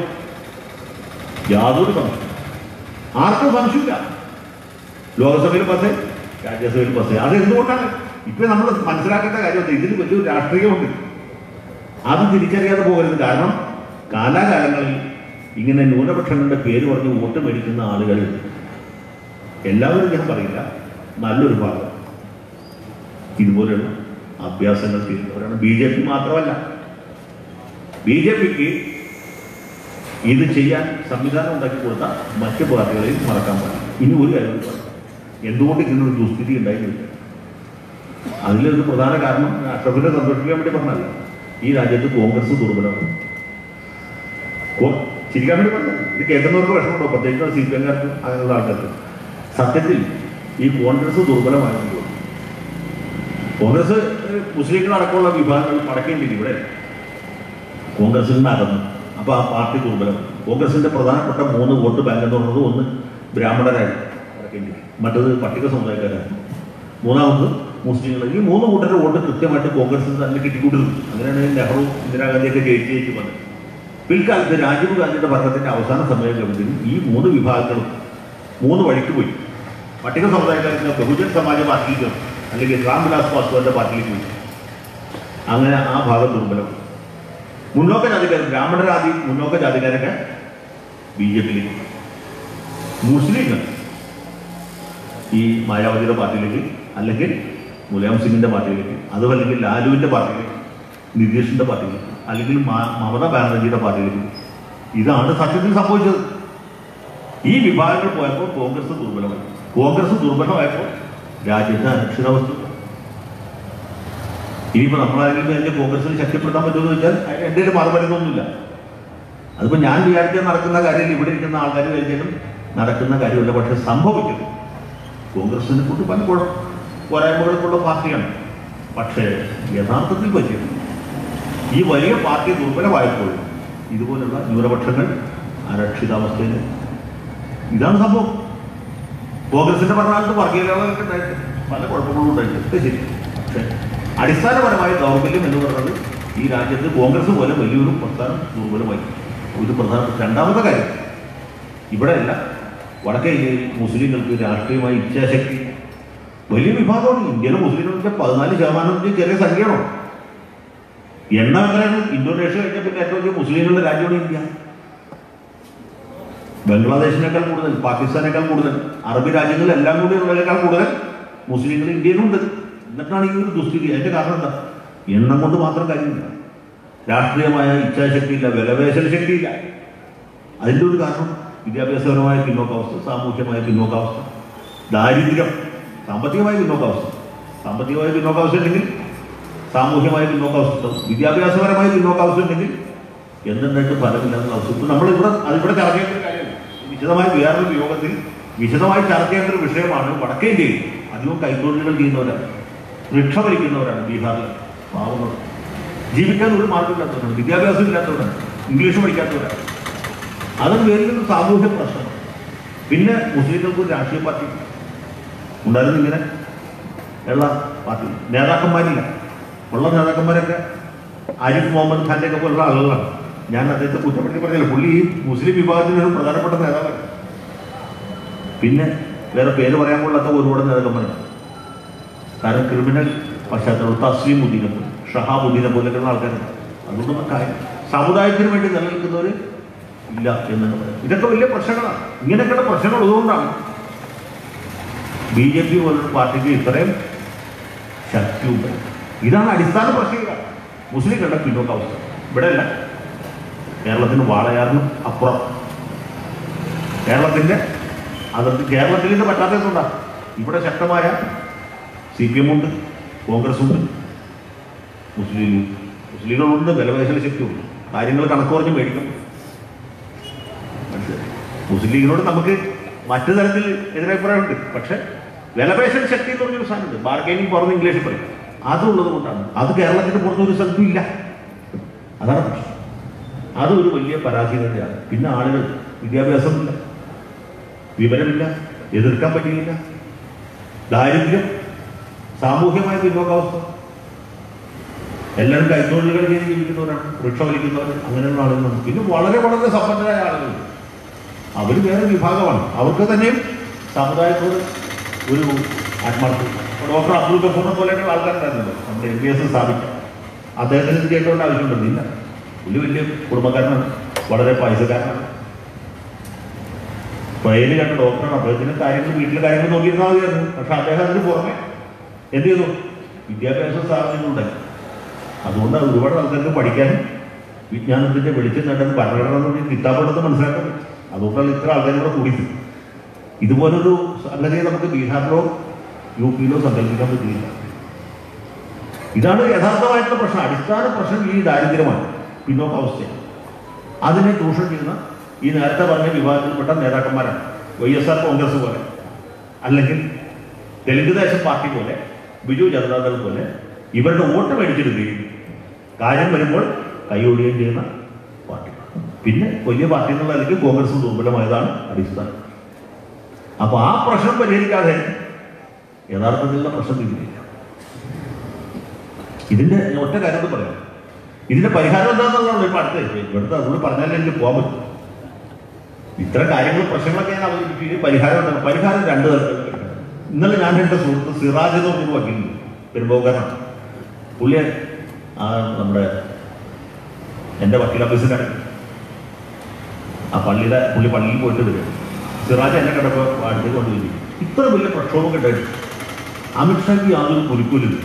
യാതൊരു സംശയം ആർക്കും സംശയമില്ല ലോകസഭയിൽ പസേ രാജ്യസഭയിൽ പസേ അത് എന്തുകൊണ്ടാണ് ഇപ്പൊ നമ്മൾ മനസ്സിലാക്കേണ്ട കാര്യം ഇതിൽ വലിയൊരു രാഷ്ട്രീയമുണ്ട് അത് തിരിച്ചറിയാതെ പോകരുത് കാരണം കാലാകാലങ്ങളിൽ ഇങ്ങനെ ന്യൂനപക്ഷങ്ങളുടെ പേര് പറഞ്ഞ് വോട്ട് മേടിക്കുന്ന ആളുകൾ എല്ലാവരും ഞാൻ പറയില്ല നല്ലൊരു ഭാഗം ഇതുപോലെയുള്ള അഭ്യാസങ്ങൾ ചെയ്യുന്നവരാണ് ബി ജെ പി മാത്രമല്ല ബി ജെ പിക്ക് ഇത് ചെയ്യാൻ സംവിധാനം ഉണ്ടാക്കി കൊടുത്ത മറ്റ് പാർട്ടികളെയും മറക്കാൻ പാടില്ല ഇനി ഒരു കാര്യം കൂടി പറയാം എന്തുകൊണ്ട് ഇങ്ങനെ ഒരു ദുസ്ഥിതി ഉണ്ടായില്ല അതിലൊരു പ്രധാന കാരണം അഷ്റഫിനെ സന്തോഷിക്കാൻ വേണ്ടി പറഞ്ഞല്ല ഈ രാജ്യത്ത് കോൺഗ്രസ് ദുർബലമാണ് കോ- ചിരിക്കാൻ വേണ്ടി പറഞ്ഞ ഇത് കേൾക്കുന്നവർക്ക് വിഷമമുണ്ടോ പ്രത്യേകിച്ച് സി പി എംകാർക്ക് അങ്ങനെയുള്ള ആൾക്കാർക്ക് സത്യത്തിൽ ഈ കോൺഗ്രസ് ദുർബലമായിരുന്നു കോൺഗ്രസ് ഏഹ്, മുസ്ലിങ്ങളടക്കമുള്ള വിഭാഗങ്ങൾ പടക്കേണ്ടില്ല ഇവിടെ കോൺഗ്രസിൽ നിന്ന് അകന്നു അപ്പൊ ആ പാർട്ടി ദുർബലം കോൺഗ്രസിന്റെ പ്രധാനപ്പെട്ട മൂന്ന് വോട്ട് ബാങ്ക് എന്ന് പറയുന്നത് ഒന്ന് ബ്രാഹ്മണരായിരുന്നു വടക്കേന്ത്യ മറ്റത് പട്ടിക സമുദായക്കാരായിരുന്നു മൂന്നാമത് മുസ്ലിങ്ങൾ ഈ മൂന്ന് കൂട്ടരുടെ വോട്ട് കൃത്യമായിട്ട് കോൺഗ്രസിന് തന്നെ കിട്ടിക്കൊണ്ടിരുന്നു അങ്ങനെയാണ് നെഹ്റു ഇന്ദിരാഗാന്ധിയൊക്കെ ജയിച്ച് ജയിച്ച് വന്നത് പിൽക്കാലത്ത് രാജീവ് ഗാന്ധിയുടെ ഭരണത്തിന്റെ അവസാന സമയം കഴിയുമ്പോഴത്തേക്കും ഈ മൂന്ന് വിഭാഗങ്ങളും മൂന്ന് വഴിക്ക് പോയി പട്ടിക സമുദായക്കാർക്ക് ബഹുജൻ സമാജ് പാർട്ടിയിലേക്ക് വന്നു. അല്ലെങ്കിൽ രാംവിലാസ് പാസ്വാന്റെ പാർട്ടിയിലേക്ക് പോയി അങ്ങനെ ആ ഭാഗം ദുർബലം മുന്നോക്ക ജാതിക്കാർ ബ്രാഹ്മണരാദി മുന്നോക്ക ജാതിക്കാരൊക്കെ ബി ജെ പിയിലേക്ക് മുസ്ലിങ്ങൾ ഈ മായാവതിയുടെ പാർട്ടിയിലേക്ക് അല്ലെങ്കിൽ മുലായം സിംഗിന്റെ പാർട്ടിയിലേക്ക് അതും അല്ലെങ്കിൽ ലാലുവിന്റെ പാർട്ടിയിലേക്ക് നിതീഷിന്റെ പാർട്ടിയിലേക്ക് അല്ലെങ്കിൽ മ- മമതാ ബാനർജിയുടെ പാർട്ടിയിലേക്ക് ഇതാണ് സത്യത്തിൽ സംഭവിച്ചത് ഈ വിഭാഗങ്ങൾ പോയപ്പോൾ കോൺഗ്രസ് ദുർബലമായി കോൺഗ്രസ് ദുർബലമായപ്പോൾ രാജ്യത്തെ അരക്ഷിതാവസ്ഥ ഇനിയിപ്പോൾ നമ്മളാരെങ്കിലും അതിന്റെ കോൺഗ്രസിന് ശക്തിപ്പെടുത്താൻ പറ്റുമെന്ന് വെച്ചാൽ എൻ്റെ ഒരു മറുപടിയൊന്നുമില്ല അതിപ്പോൾ ഞാൻ വിചാരിച്ചാൽ നടക്കുന്ന കാര്യം ഇവിടെ ഇരിക്കുന്ന ആൾക്കാർ വിചാരിച്ചാലും നടക്കുന്ന കാര്യമല്ല പക്ഷെ സംഭവിക്കുന്നു കോൺഗ്രസിനെ കൊണ്ട് പല കുഴ പോരായ്മകൾക്കുള്ള പാർട്ടിയാണ് പക്ഷേ യഥാർത്ഥത്തിൽ പറ്റിയത് ഈ വലിയ പാർട്ടി ദുർബലമായപ്പോൾ ഇതുപോലുള്ള ന്യൂനപക്ഷങ്ങൾ അരക്ഷിതാവസ്ഥയിൽ ഇതാണ് സംഭവം കോൺഗ്രസിന്റെ ഭരണകാലത്ത് വർഗീയതകളൊക്കെ ഉണ്ടായിട്ട് പല കുഴപ്പങ്ങളും ഉണ്ടായിട്ട് ഒക്കെ ശരി പക്ഷേ അടിസ്ഥാനപരമായ ദൗർബല്യം എന്ന് പറയുന്നത് ഈ രാജ്യത്ത് കോൺഗ്രസ് പോലെ വലിയൊരു പ്രസ്ഥാനം ദുർബലമായി ഒരു പ്രധാന രണ്ടാമത്തെ കാര്യം ഇവിടെയല്ല വടക്കേ ഇന്ത്യയിൽ മുസ്ലിങ്ങൾക്ക് രാഷ്ട്രീയമായ ഇച്ഛാശക്തി വലിയ വിഭാഗമാണ് ഇന്ത്യയിലെ മുസ്ലിങ്ങൾക്ക് പതിനാല് ശതമാനത്തിൽ ചെറിയ സംഖ്യയാണോ എണ്ണ എത്രയാണ് ഇന്തോനേഷ്യ കഴിഞ്ഞ പിന്നെ ഏറ്റവും വലിയ മുസ്ലിങ്ങളുടെ രാജ്യമാണ് ഇന്ത്യ ബംഗ്ലാദേശിനേക്കാൾ കൂടുതൽ പാകിസ്ഥാനേക്കാൾ കൂടുതൽ അറബി രാജ്യങ്ങളിലെല്ലാം കൂടി ഉള്ളതിനേക്കാൾ കൂടുതൽ മുസ്ലിങ്ങൾ ഇന്ത്യയിലുണ്ട് എന്നിട്ടാണ് ഈ ഒരു ദുസ്ഥിതി അതിന്റെ കാരണം എന്താ എണ്ണം കൊണ്ട് മാത്രം കാര്യമില്ല രാഷ്ട്രീയമായ ഇച്ഛാശക്തിയില്ല വിലപേശൽ ശക്തിയില്ല അതിൻ്റെ ഒരു കാരണം വിദ്യാഭ്യാസപരമായ പിന്നോക്കാവസ്ഥ സാമൂഹ്യമായ പിന്നോക്കാവസ്ഥ ദാരിദ്ര്യം സാമ്പത്തികമായ പിന്നോക്കാവസ്ഥ സാമ്പത്തികമായ പിന്നോക്കാവസ്ഥ ഉണ്ടെങ്കിൽ സാമൂഹ്യമായ പിന്നോക്കാവസ്ഥ ഉണ്ടാവും. വിദ്യാഭ്യാസപരമായ പിന്നോക്കാവസ്ഥ ഉണ്ടെങ്കിൽ എന്തുണ്ടായിട്ട് ഫലമില്ലാത്ത അവസ്ഥ ഇപ്പൊ നമ്മളിവിടെ അതിവിടെ ചർച്ച ചെയ്യേണ്ട ഒരു കാര്യമില്ല വിശദമായ വേറൊരു യോഗത്തിൽ വിശദമായി ചർച്ച ചെയ്യേണ്ട ഒരു വിഷയമാണ് വടക്കേ ഇന്ത്യയിൽ അധികം കൈത്തൊഴിലുകൾ ചെയ്യുന്നവരാണ് റിക്ഷ വലിക്കുന്നവരാണ് ബീഹാറിൽ പാവങ്ങൾ ജീവിക്കാൻ ഒരു മാർഗമില്ലാത്തവരാണ് വിദ്യാഭ്യാസം ഇല്ലാത്തവരാണ് ഇംഗ്ലീഷ് പഠിക്കാത്തവരാണ് അതൊരു വലിയൊരു സാമൂഹ്യ പ്രശ്നമാണ് പിന്നെ മുസ്ലിങ്ങൾക്ക് ഒരു രാഷ്ട്രീയ പാർട്ടി ഉണ്ടായിരുന്നു ഇങ്ങനെ ഉള്ള പാർട്ടി നേതാക്കന്മാരില്ല ഉള്ള നേതാക്കന്മാരൊക്കെ ആരിഫ് മുഹമ്മദ് ഖാന്റെ ഒക്കെ പോലുള്ള ആളുകളാണ് ഞാൻ അദ്ദേഹത്തെ കുറ്റപ്പെടുത്തി പറഞ്ഞില്ല പുള്ളി ഈ മുസ്ലിം വിഭാഗത്തിന് ഒരു പ്രധാനപ്പെട്ട നേതാവാണ് പിന്നെ വേറെ പേര് പറയാൻ കൊള്ളാത്ത ഒരുപാട് നേതാക്കന്മാരുണ്ട് കാരണം ക്രിമിനൽ പശ്ചാത്തലം തസ്ലീം ഉദ്ദീനെ പോലെ ഷഹാബുദ്ദീനെ പോലെയൊക്കെയുള്ള ആൾക്കാരുണ്ട് അതുകൊണ്ടൊന്നും കാര്യം സമുദായത്തിന് വേണ്ടി നിലനിൽക്കുന്നവർ ഇല്ല എന്നാണ് പറയുന്നത് ഇതൊക്കെ വലിയ പ്രശ്നങ്ങളാണ് ഇങ്ങനെയൊക്കെയുള്ള പ്രശ്നങ്ങൾ ഉള്ളതുകൊണ്ടാണ് ബി ജെ പി പോലൊരു പാർട്ടിക്ക് ഇത്രയും ശക്തിയുണ്ട് ഇതാണ് അടിസ്ഥാന പ്രശ്നങ്ങൾ മുസ്ലിങ്ങളുടെ പിന്നോക്കാവസ്ഥ ഇവിടെ അല്ല കേരളത്തിന് വാളയാറിന് അപ്പുറം കേരളത്തിന്റെ അതിർത്തി കേരളത്തിൽ ഇത് പറ്റാത്തതുകൊണ്ടാ ഇവിടെ ശക്തമായ സി പി എം ഉണ്ട് കോൺഗ്രസ് ഉണ്ട് മുസ്ലിം ലീഗ് മുസ്ലിങ്ങളുണ്ട് വിലപേശൽ ശക്തിയുണ്ട് കാര്യങ്ങൾ കണക്ക് പറഞ്ഞ് മേടിക്കും മനസ്സിലായി? മുസ്ലിം ലീഗിനോട് നമുക്ക് മറ്റു തരത്തിൽ എതിരഭിപ്രായമുണ്ട് പക്ഷെ വിലപേശൽ ശക്തി എന്ന് പറഞ്ഞൊരു സാധനമുണ്ട് ബാർഗൈനിങ് പുറത്ത് ഇംഗ്ലീഷിൽ പറയും അതുള്ളത് കൊണ്ടാണ് അത് കേരളത്തിന്റെ പുറത്തൊരു സ്ഥലത്തും ഇല്ല അതാണ് പ്രശ്നം അതൊരു വലിയ പരാധീനതയാണ് പിന്നെ ആളുകൾ വിദ്യാഭ്യാസമില്ല വിവരമില്ല എതിർക്കാൻ പറ്റുകയില്ല ദാരിദ്ര്യം സാമൂഹ്യമായ പിന്നോക്കാവസ്ഥ എല്ലാവരും കൈത്തൊഴിലുകൾ ചെയ്ത് ജീവിക്കുന്നവരാണ് വൃക്ഷ വലിക്കുന്നവർ അങ്ങനെയുള്ള ആളുകളാണ് പിന്നെ വളരെ വളരെ സമ്പന്നരായ ആളുകൾ അവർ വേറെ വിഭാഗമാണ് അവർക്ക് തന്നെയും സമുദായത്തോട് ഒരു ആത്മാർത്ഥത ഇപ്പൊ ഡോക്ടർ അബ്ദുൽ ഗഫൂറിനെ പോലെയുള്ള ആൾക്കാരുണ്ടായിരുന്നല്ലോ നമ്മുടെ എം ബി എസ് സ്ഥാപിക്കാം അദ്ദേഹത്തിന് ഇത് കേട്ടോണ്ട് ആവശ്യമുണ്ടോ ഇല്ല പുള്ളി വലിയ കുടുംബക്കാരനാണ് വളരെ പൈസക്കാരനാണ് വയലിൽ കണ്ട ഡോക്ടറാണ് അദ്ദേഹത്തിന് കാര്യങ്ങൾ വീട്ടിലെ കാര്യങ്ങൾ നോക്കിയിരുന്നാൽ മതിയായിരുന്നു പക്ഷെ അദ്ദേഹം അതിന് പുറമെ എന്ത് ചെയ്തു വിദ്യാഭ്യാസ സ്ഥാപനങ്ങളുണ്ടായി അതുകൊണ്ട് അത് ഒരുപാട് ആൾക്കാർക്ക് പഠിക്കാനും വിജ്ഞാനത്തിന്റെ വെളിച്ചം നേടാൻ ഭരണഘടന എന്ന് പറഞ്ഞ് കിതാബെടുത്ത് മനസ്സിലാക്കാൻ പറ്റും അതുകൊണ്ടാണ് ഇത്ര ആൾക്കാരും കൂടെ കൂടി ഇതുപോലൊരു സംഗതിയെ നമുക്ക് ബീഹാറിലോ യു പിയിലോ സങ്കല്പിക്കാൻ പറ്റില്ല ഇതാണ് യഥാർത്ഥമായിട്ടുള്ള പ്രശ്നം അടിസ്ഥാന പ്രശ്നം ഈ ദാരിദ്ര്യമാണ് പിന്നോക്കാവസ്ഥയാണ് അതിനെ ചൂഷണം ചെയ്യുന്ന ഈ നേരത്തെ പറഞ്ഞ വിഭാഗത്തിൽപ്പെട്ട നേതാക്കന്മാരാണ് വൈ എസ് ആർ കോൺഗ്രസ് പോലെ അല്ലെങ്കിൽ തെലുങ്ക് ദേശം പാർട്ടി പോലെ ബിജു ജനതാദൾ പോലെ ഇവരുടെ വോട്ട് മേടിച്ചെടുക്കുകയും കാര്യം വരുമ്പോൾ കൈയൊഴിയുകയും ചെയ്യുന്ന പാർട്ടി പിന്നെ വലിയ പാർട്ടി എന്നുള്ള നിലയ്ക്ക് കോൺഗ്രസ് ദുർബലമായതാണ് അടിസ്ഥാനം അപ്പൊ ആ പ്രശ്നം പരിഹരിക്കാതെ യഥാർത്ഥത്തിലുള്ള പ്രശ്നം തീരുന്നില്ല ഇതിന്റെ ഞാൻ ഒറ്റ കാര്യം കൂടി പറയാം ഇതിന്റെ പരിഹാരം എന്താണെന്നുള്ളതാണ് ഇപ്പൊ അടുത്ത് ഇവിടുത്തെ അതുകൊണ്ട് പറഞ്ഞാലേ എനിക്ക് പോകാൻ പറ്റും ഇത്തരം കാര്യങ്ങൾ പ്രശ്നങ്ങളൊക്കെ ഞാൻ അവതരിപ്പിക്കുകയും പരിഹാരം എന്താണ് പരിഹാരം രണ്ട് തരത്തിലുള്ള പരിഹാരം. ഇന്നലെ ഞാൻ എൻ്റെ സുഹൃത്ത് സിറാജ് എന്ന് പറഞ്ഞൊരു വക്കീലുണ്ട് പെരുമ്പോകാരനാണ് പുള്ളി ആ നമ്മുടെ എൻ്റെ വക്കീൽ ഓഫീസിലാണ് ആ പള്ളിയുടെ പുള്ളി പള്ളിയിൽ പോയിട്ട് വരും സിറാജ് എന്നെ കിടപ്പോൾ അടുത്തേക്ക് കൊണ്ടുപോയി ഇത്ര വലിയ പ്രക്ഷോഭം ഉണ്ടായിട്ട് അമിത്ഷാക്ക് യാതൊരു കുലുക്കൂലില്ല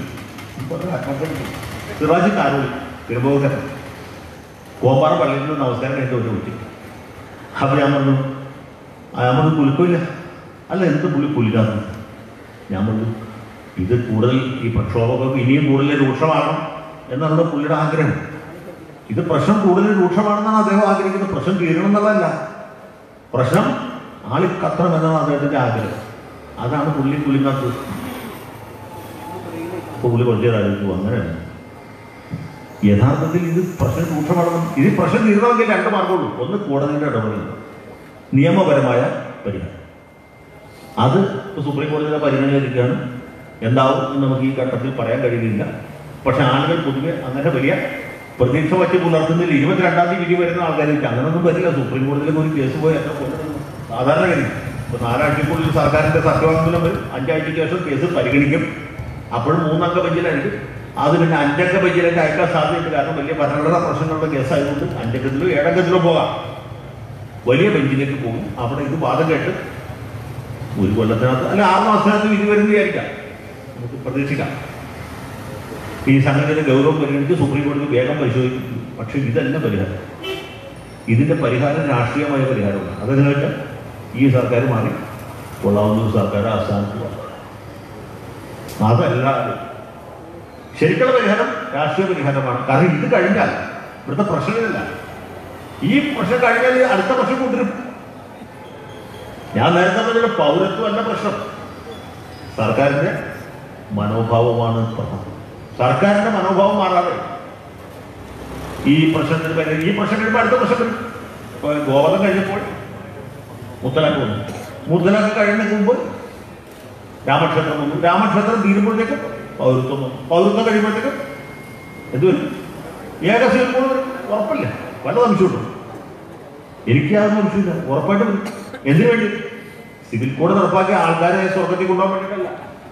സിറാജ് കാരോളി പെരുമ്പോകരൻ കോമ്പാറ പള്ളിയിൽ നിന്ന് നമസ്കാരം കഴിഞ്ഞ ഒരു കുട്ടി അപ്പൊ ഞാൻ പറഞ്ഞു ആ ഞാൻ പറഞ്ഞു കുലുക്കില്ല അല്ല എന്ത് പുള്ളി കുലിക്കാത്തത് ഞാൻ പറഞ്ഞു ഇത് കൂടുതൽ ഈ പ്രക്ഷോഭമൊക്കെ ഇനിയും കൂടുതൽ രൂക്ഷമാകണം എന്നാണ് പുള്ളിയുടെ ആഗ്രഹം ഇത് പ്രശ്നം കൂടുതൽ രൂക്ഷമാണെന്നാണ് അദ്ദേഹം ആഗ്രഹിക്കുന്നത് പ്രശ്നം തീരണം എന്നുള്ളതല്ല പ്രശ്നം ആളി കത്തണം എന്നാണ് അദ്ദേഹത്തിന്റെ ആഗ്രഹം അതാണ് പുള്ളി പുള്ളിനകത്ത് ഇപ്പൊ പുള്ളി കുറച്ച് ആലോചിച്ചു അങ്ങനെയാണ് യഥാർത്ഥത്തിൽ ഇത് പ്രശ്നം രൂക്ഷമാണെന്നും ഇത് പ്രശ്നം തീരണമെങ്കിൽ രണ്ട് മാർഗമുള്ളൂ ഒന്ന് കോടതിയുടെ ഇടപെടൽ നിയമപരമായ പരിഹാരം അത് ഇപ്പൊ സുപ്രീം കോടതിയുടെ പരിഗണനയിലിരിക്കുകയാണ് എന്താവും എന്ന് നമുക്ക് ഈ ഘട്ടത്തിൽ പറയാൻ കഴിയുന്നില്ല പക്ഷെ ആളുകൾ പൊതുവെ അങ്ങനെ വലിയ പ്രതീക്ഷ വച്ച് പുലർത്തുന്നതിൽ ഇരുപത്തിരണ്ടാം തീയതി വിധി വരുന്ന ആൾക്കാർക്ക് അങ്ങനൊന്നും വരില്ല സുപ്രീം കോടതിയിലേക്ക് ഒരു കേസ് പോയി എത്ര കൊല്ലം സാധാരണ കാര്യം ഇപ്പൊ നാലാഴ്ചക്കുള്ളിൽ സർക്കാരിന്റെ സത്യവാങ്മൂലം വരും അഞ്ചാഴ്ചയ്ക്ക് ശേഷം കേസ് പരിഗണിക്കും അപ്പോഴും മൂന്നംഗ ബെഞ്ചിലായിരിക്കും അത് പിന്നെ അഞ്ചംഗ ബെഞ്ചിലേക്ക് അയക്കാൻ സാധ്യതയുണ്ട് കാരണം വലിയ ഭരണഘടനാ പ്രശ്നങ്ങളുടെ കേസായതുകൊണ്ട് അഞ്ചംഗത്തിലോ ഏഴംഗത്തിലോ പോകാം വലിയ ബെഞ്ചിലേക്ക് പോകും അവിടെ ഇത് വാദം കേട്ട് ഒരു കൊല്ലത്തിനകത്ത് അല്ല ആറ് മാസത്തിനകത്ത് വിധി വരുന്ന വിചാരിക്കാം നമുക്ക് പ്രതീക്ഷിക്കാം ഈ സംഗതിയുടെ ഗൗരവം പരിഗണിച്ച് സുപ്രീം കോടതി വേഗം പരിശോധിക്കും പക്ഷേ ഇതല്ല പരിഹാരം ഇതിന്റെ പരിഹാരം രാഷ്ട്രീയമായ പരിഹാരമാണ് അതെന്ന് വെച്ചാൽ ഈ സർക്കാർ മാറി കൊള്ളാവുന്ന ഒരു സർക്കാർ ആസ്ഥാനത്ത് വന്നു അതല്ല ശരിക്കുള്ള പരിഹാരം രാഷ്ട്രീയ പരിഹാരമാണ് കാരണം ഇത് കഴിഞ്ഞാൽ ഇവിടുത്തെ പ്രശ്നമില്ല ഈ പ്രശ്നം കഴിഞ്ഞാൽ അടുത്ത പ്രശ്നം കൊണ്ടുവരും ഞാൻ നേരത്തെ പറഞ്ഞ പൗരത്വമല്ല പ്രശ്നം സർക്കാരിന്റെ മനോഭാവമാണ് പ്രശ്നം സർക്കാരിന്റെ മനോഭാവം മാറാതെ ഈ പ്രശ്നത്തിന് പരിഹാരം ഈ പ്രശ്നം കഴിയുമ്പോൾ അടുത്ത പ്രശ്നം വരും ഇപ്പൊ ഗോവധം കഴിഞ്ഞപ്പോൾ മുത്തലാഖ് വന്നു മുത്തലാഖ് കഴിയുന്നതിന് മുമ്പ് രാമക്ഷേത്രം വന്നു രാമക്ഷേത്രം തീരുമ്പോഴത്തേക്കും പൗരത്വം വന്നു പൗരത്വം കഴിയുമ്പോഴത്തേക്കും എന്ത് വരും ഏക സിവിൽ കോഡ് വരും ഉറപ്പില്ല പല സംശയമുണ്ട് എനിക്ക് യാതൊന്നും സംശയമില്ല ഉറപ്പായിട്ട് വരും എന്തിനു വേണ്ടി സിവിൽ കോഡ് നടപ്പാക്കിയ ആൾക്കാരെ സ്വർഗത്തിൽ കൊണ്ടുപോകാൻ വേണ്ടിയിട്ടല്ല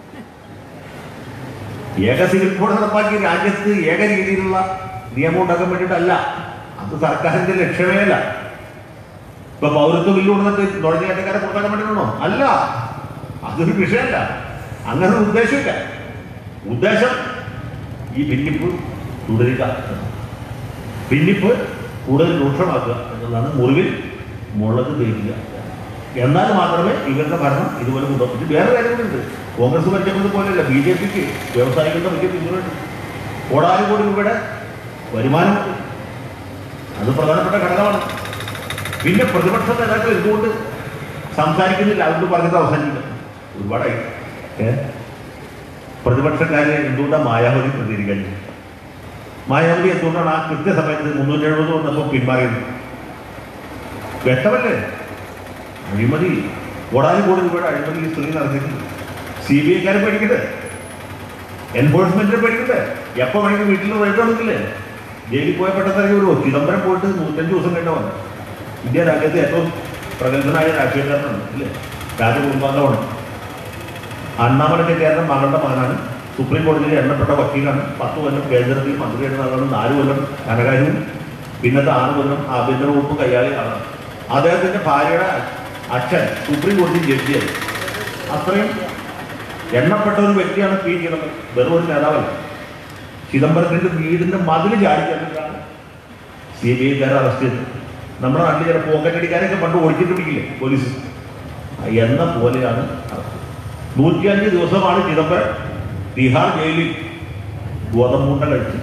ഏക സിവിൽ കോഡ് നടപ്പാക്കി രാജ്യത്ത് ഏക രീതിയിലുള്ള നിയമം ഉണ്ടാക്കാൻ വേണ്ടിയിട്ടല്ല അത് സർക്കാരിന്റെ ലക്ഷ്യമേ അല്ല ഇപ്പൊ പൗരത്വ ബില്ല് കൊണ്ടുവന്നിട്ട് നുഴഞ്ഞുകയറ്റക്കാരെ പുറത്താക്കാൻ വേണ്ടിയിട്ടാണോ അല്ല അതൊരു വിഷയമല്ല അങ്ങനെ ഒരു ഉദ്ദേശമില്ല ഉദ്ദേശം ഈ ഭിന്നിപ്പ് തുടരുക എന്നതാണ്. ഭിന്നിപ്പ് കൂടുതൽ രൂക്ഷമാക്കുക എന്നുള്ളതാണ് മുറിവിൽ മുളക് തേക്കുക എന്നാൽ മാത്രമേ ഇവരുടെ ഭരണം ഇതുപോലെ മുന്നോട്ട് വേറെ കാര്യങ്ങളുണ്ട് കോൺഗ്രസ് ഭരിക്കുന്നത് പോലെയല്ല ബി ജെ പിക്ക് വ്യവസായികളുടെ വലിയ പിന്തുണയുണ്ട് കോടാനും കോടി രൂപയുടെ വരുമാനമുണ്ട് അത് പ്രധാനപ്പെട്ട ഘടകമാണ് പിന്നെ പ്രതിപക്ഷ നേതാക്കൾ എന്തുകൊണ്ട് സംസാരിക്കുന്നില്ല അതുകൊണ്ട് പറഞ്ഞിട്ട് അവസാനിക്കില്ല ഒരുപാടായി ഏ പ്രതിപക്ഷക്കാരെ എന്തുകൊണ്ടാണ് മായാവതി പ്രതികരിക്കാൻ മായാവതി എന്തുകൊണ്ടാണ് ആ കൃത്യസമയത്ത് മുന്നൂറ്റി എഴുപത് വന്നപ്പോൾ പിന്മാറിയത് വ്യക്തമല്ലേ അഴിമതി കോടാനും കോടി രൂപയുടെ അഴിമതി ഈ സ്ത്രീ നടത്തിയിട്ടുണ്ട് സി ബി ഐക്കാരെ പേടിക്കട്ടെ എൻഫോഴ്സ്മെന്റിനെ പേടിക്കട്ടെ എപ്പോ വേണമെങ്കിൽ വീട്ടിൽ റേറ്റ് നടക്കില്ലേ ജയിലിൽ പോയ പെട്ടെന്ന് ഒരു ചിദംബരം പോയിട്ട് നൂറ്റഞ്ച് ദിവസം കഴിഞ്ഞ വന്നു ഇന്ത്യ രാജ്യത്തെ ഏറ്റവും പ്രഗത്ഭനായ രാഷ്ട്രീയക്കാരനാണ് അല്ലേ രാജകുടുംബാംഗമാണ് അണ്ണാമല ചെട്ടിയാരുടെ മകളുടെ മകനാണ് സുപ്രീം കോടതിയിൽ എണ്ണപ്പെട്ട വക്കീലാണ് പത്ത് കൊല്ലം കേന്ദ്രത്തിൽ മന്ത്രിയായിട്ട് നടന്നത് നാല് കൊല്ലം ധനകാര്യവും പിന്നത്തെ ആറ് കൊല്ലം ആഭ്യന്തര വകുപ്പ് കൈയാളിയാണ് അദ്ദേഹത്തിന്റെ ഭാര്യയുടെ അച്ഛൻ സുപ്രീം കോടതി ജഡ്ജിയായി അത്രയും എണ്ണപ്പെട്ട ഒരു വ്യക്തിയാണ് പി ചിദംബരം വെറും ഒരു നേതാവല്ല ചിദംബരത്തിന്റെ വീടിന്റെ മതിൽ ചാടിക്കാനാണ് സി ബി ഐക്കാരെ അറസ്റ്റ് ചെയ്തത് നമ്മുടെ നാട്ടിൽ ചില പോക്കറ്റടിക്കാരൊക്കെ പണ്ട് ഒഴിച്ചിട്ട് പിടിക്കില്ലേ പോലീസ് എന്ന പോലെയാണ് അറസ്റ്റ് നൂറ്റിയഞ്ച് ദിവസമാണ് ചിദംബരം ബീഹാർ ജയിലിൽ ഗോതമ്പൂണ്ട കഴിച്ച്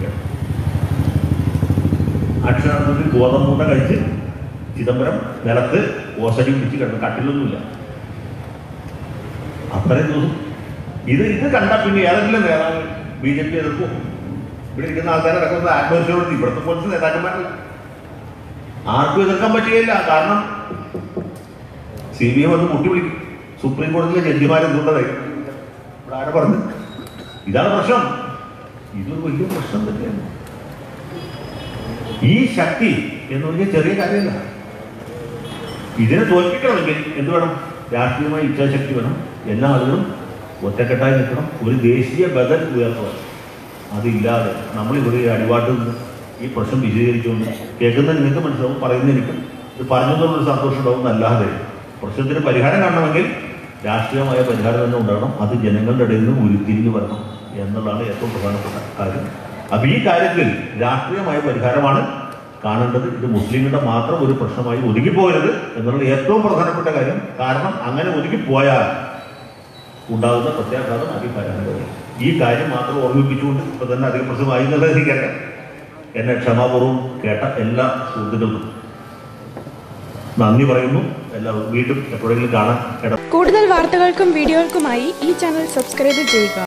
അക്ഷരാർത്ഥത്തിൽ ഗോതമ്പൂണ്ട കഴിച്ച് ചിദംബരം നിലത്ത് ഓസടി പിടിച്ച് കിടന്നു കട്ടിലൊന്നുമില്ല അത്രയും ദിവസം ഇത് ഇത് കണ്ട പിന്നെ ഏതെങ്കിലും നേതാവ് ബി ജെ പി എതിർക്കും ഇവിടെ ഇരിക്കുന്ന ആൾക്കാരെ അടക്കുന്നത് ആത്മവിശ്വാസം ഇവിടുത്തെ പോലീസ് നേതാക്കന്മാരല്ല ആർക്കും എതിർക്കാൻ പറ്റുകയില്ല കാരണം സി ബി ഐ വന്ന് മുട്ടി വിളിക്കും സുപ്രീം കോടതിയിലെ ജഡ്ജിമാർ എന്തുകൊണ്ടായി ഇവിടെ ആരെ പറഞ്ഞു ഇതാണ് പ്രശ്നം ഇതൊരു വലിയ പ്രശ്നം തന്നെയാണ് ഈ ശക്തി എന്ന് പറഞ്ഞാൽ ചെറിയ കാര്യമല്ല ഇതിനെ തോൽപ്പിക്കണമെങ്കിൽ എന്ത് വേണം രാഷ്ട്രീയമായ ഇച്ഛാശക്തി വേണം എല്ലാ ആളുകളും ഒറ്റക്കെട്ടായി നിൽക്കണം ഒരു ദേശീയ ബദൽ ഉയർത്തുക അതില്ലാതെ നമ്മൾ ഇവിടെ ഈ അടിവാട്ടിൽ നിന്ന് ഈ പ്രശ്നം വിശദീകരിച്ചുകൊണ്ട് കേൾക്കുന്ന നിങ്ങൾക്ക് മനസ്സിലാവും പറയുന്ന എനിക്ക് ഇത് പറഞ്ഞതുകൊണ്ടൊരു സന്തോഷം ഉണ്ടാവും എന്നല്ലാതെ പ്രശ്നത്തിന് പരിഹാരം കാണണമെങ്കിൽ രാഷ്ട്രീയമായ പരിഹാരം തന്നെ ഉണ്ടാകണം അത് ജനങ്ങളുടെ ഇടയിൽ നിന്ന് ഉരുത്തിരിഞ്ഞു വരണം എന്നുള്ളതാണ് ഏറ്റവും പ്രധാനപ്പെട്ട കാര്യം അപ്പൊ ഈ കാര്യത്തിൽ രാഷ്ട്രീയമായ പരിഹാരമാണ് കാണേണ്ടത് ഇത് മുസ്ലിങ്ങളുടെ മാത്രം ഒരു പ്രശ്നമായി ഒതുങ്ങിപ്പോകരുത് എന്നുള്ള ഏറ്റവും പ്രധാനപ്പെട്ട കാര്യം കാരണം അങ്ങനെ ഒതുങ്ങിപ്പോയാൽ ഉണ്ടാകുന്ന പ്രത്യാഘാതം അതിഭയാനകമാണ് ഈ കാര്യം മാത്രം ഓർമ്മിപ്പിച്ചുകൊണ്ട് ഇപ്പൊ തന്നെ അധികം പ്രശ്നമായി എന്നുള്ളത് എനിക്കറിയാം എന്നെ ക്ഷമാപൂർവ്വം കേട്ട എല്ലാ സുഹൃത്തുക്കൾക്കും നന്ദി പറയുന്നു എല്ലാവരും വീണ്ടും എപ്പോഴെങ്കിലും കാണാൻ ഇട കൂടുതൽ വാർത്തകൾക്കും വീഡിയോകൾക്കുമായി ഈ ചാനൽ സബ്സ്ക്രൈബ് ചെയ്യുക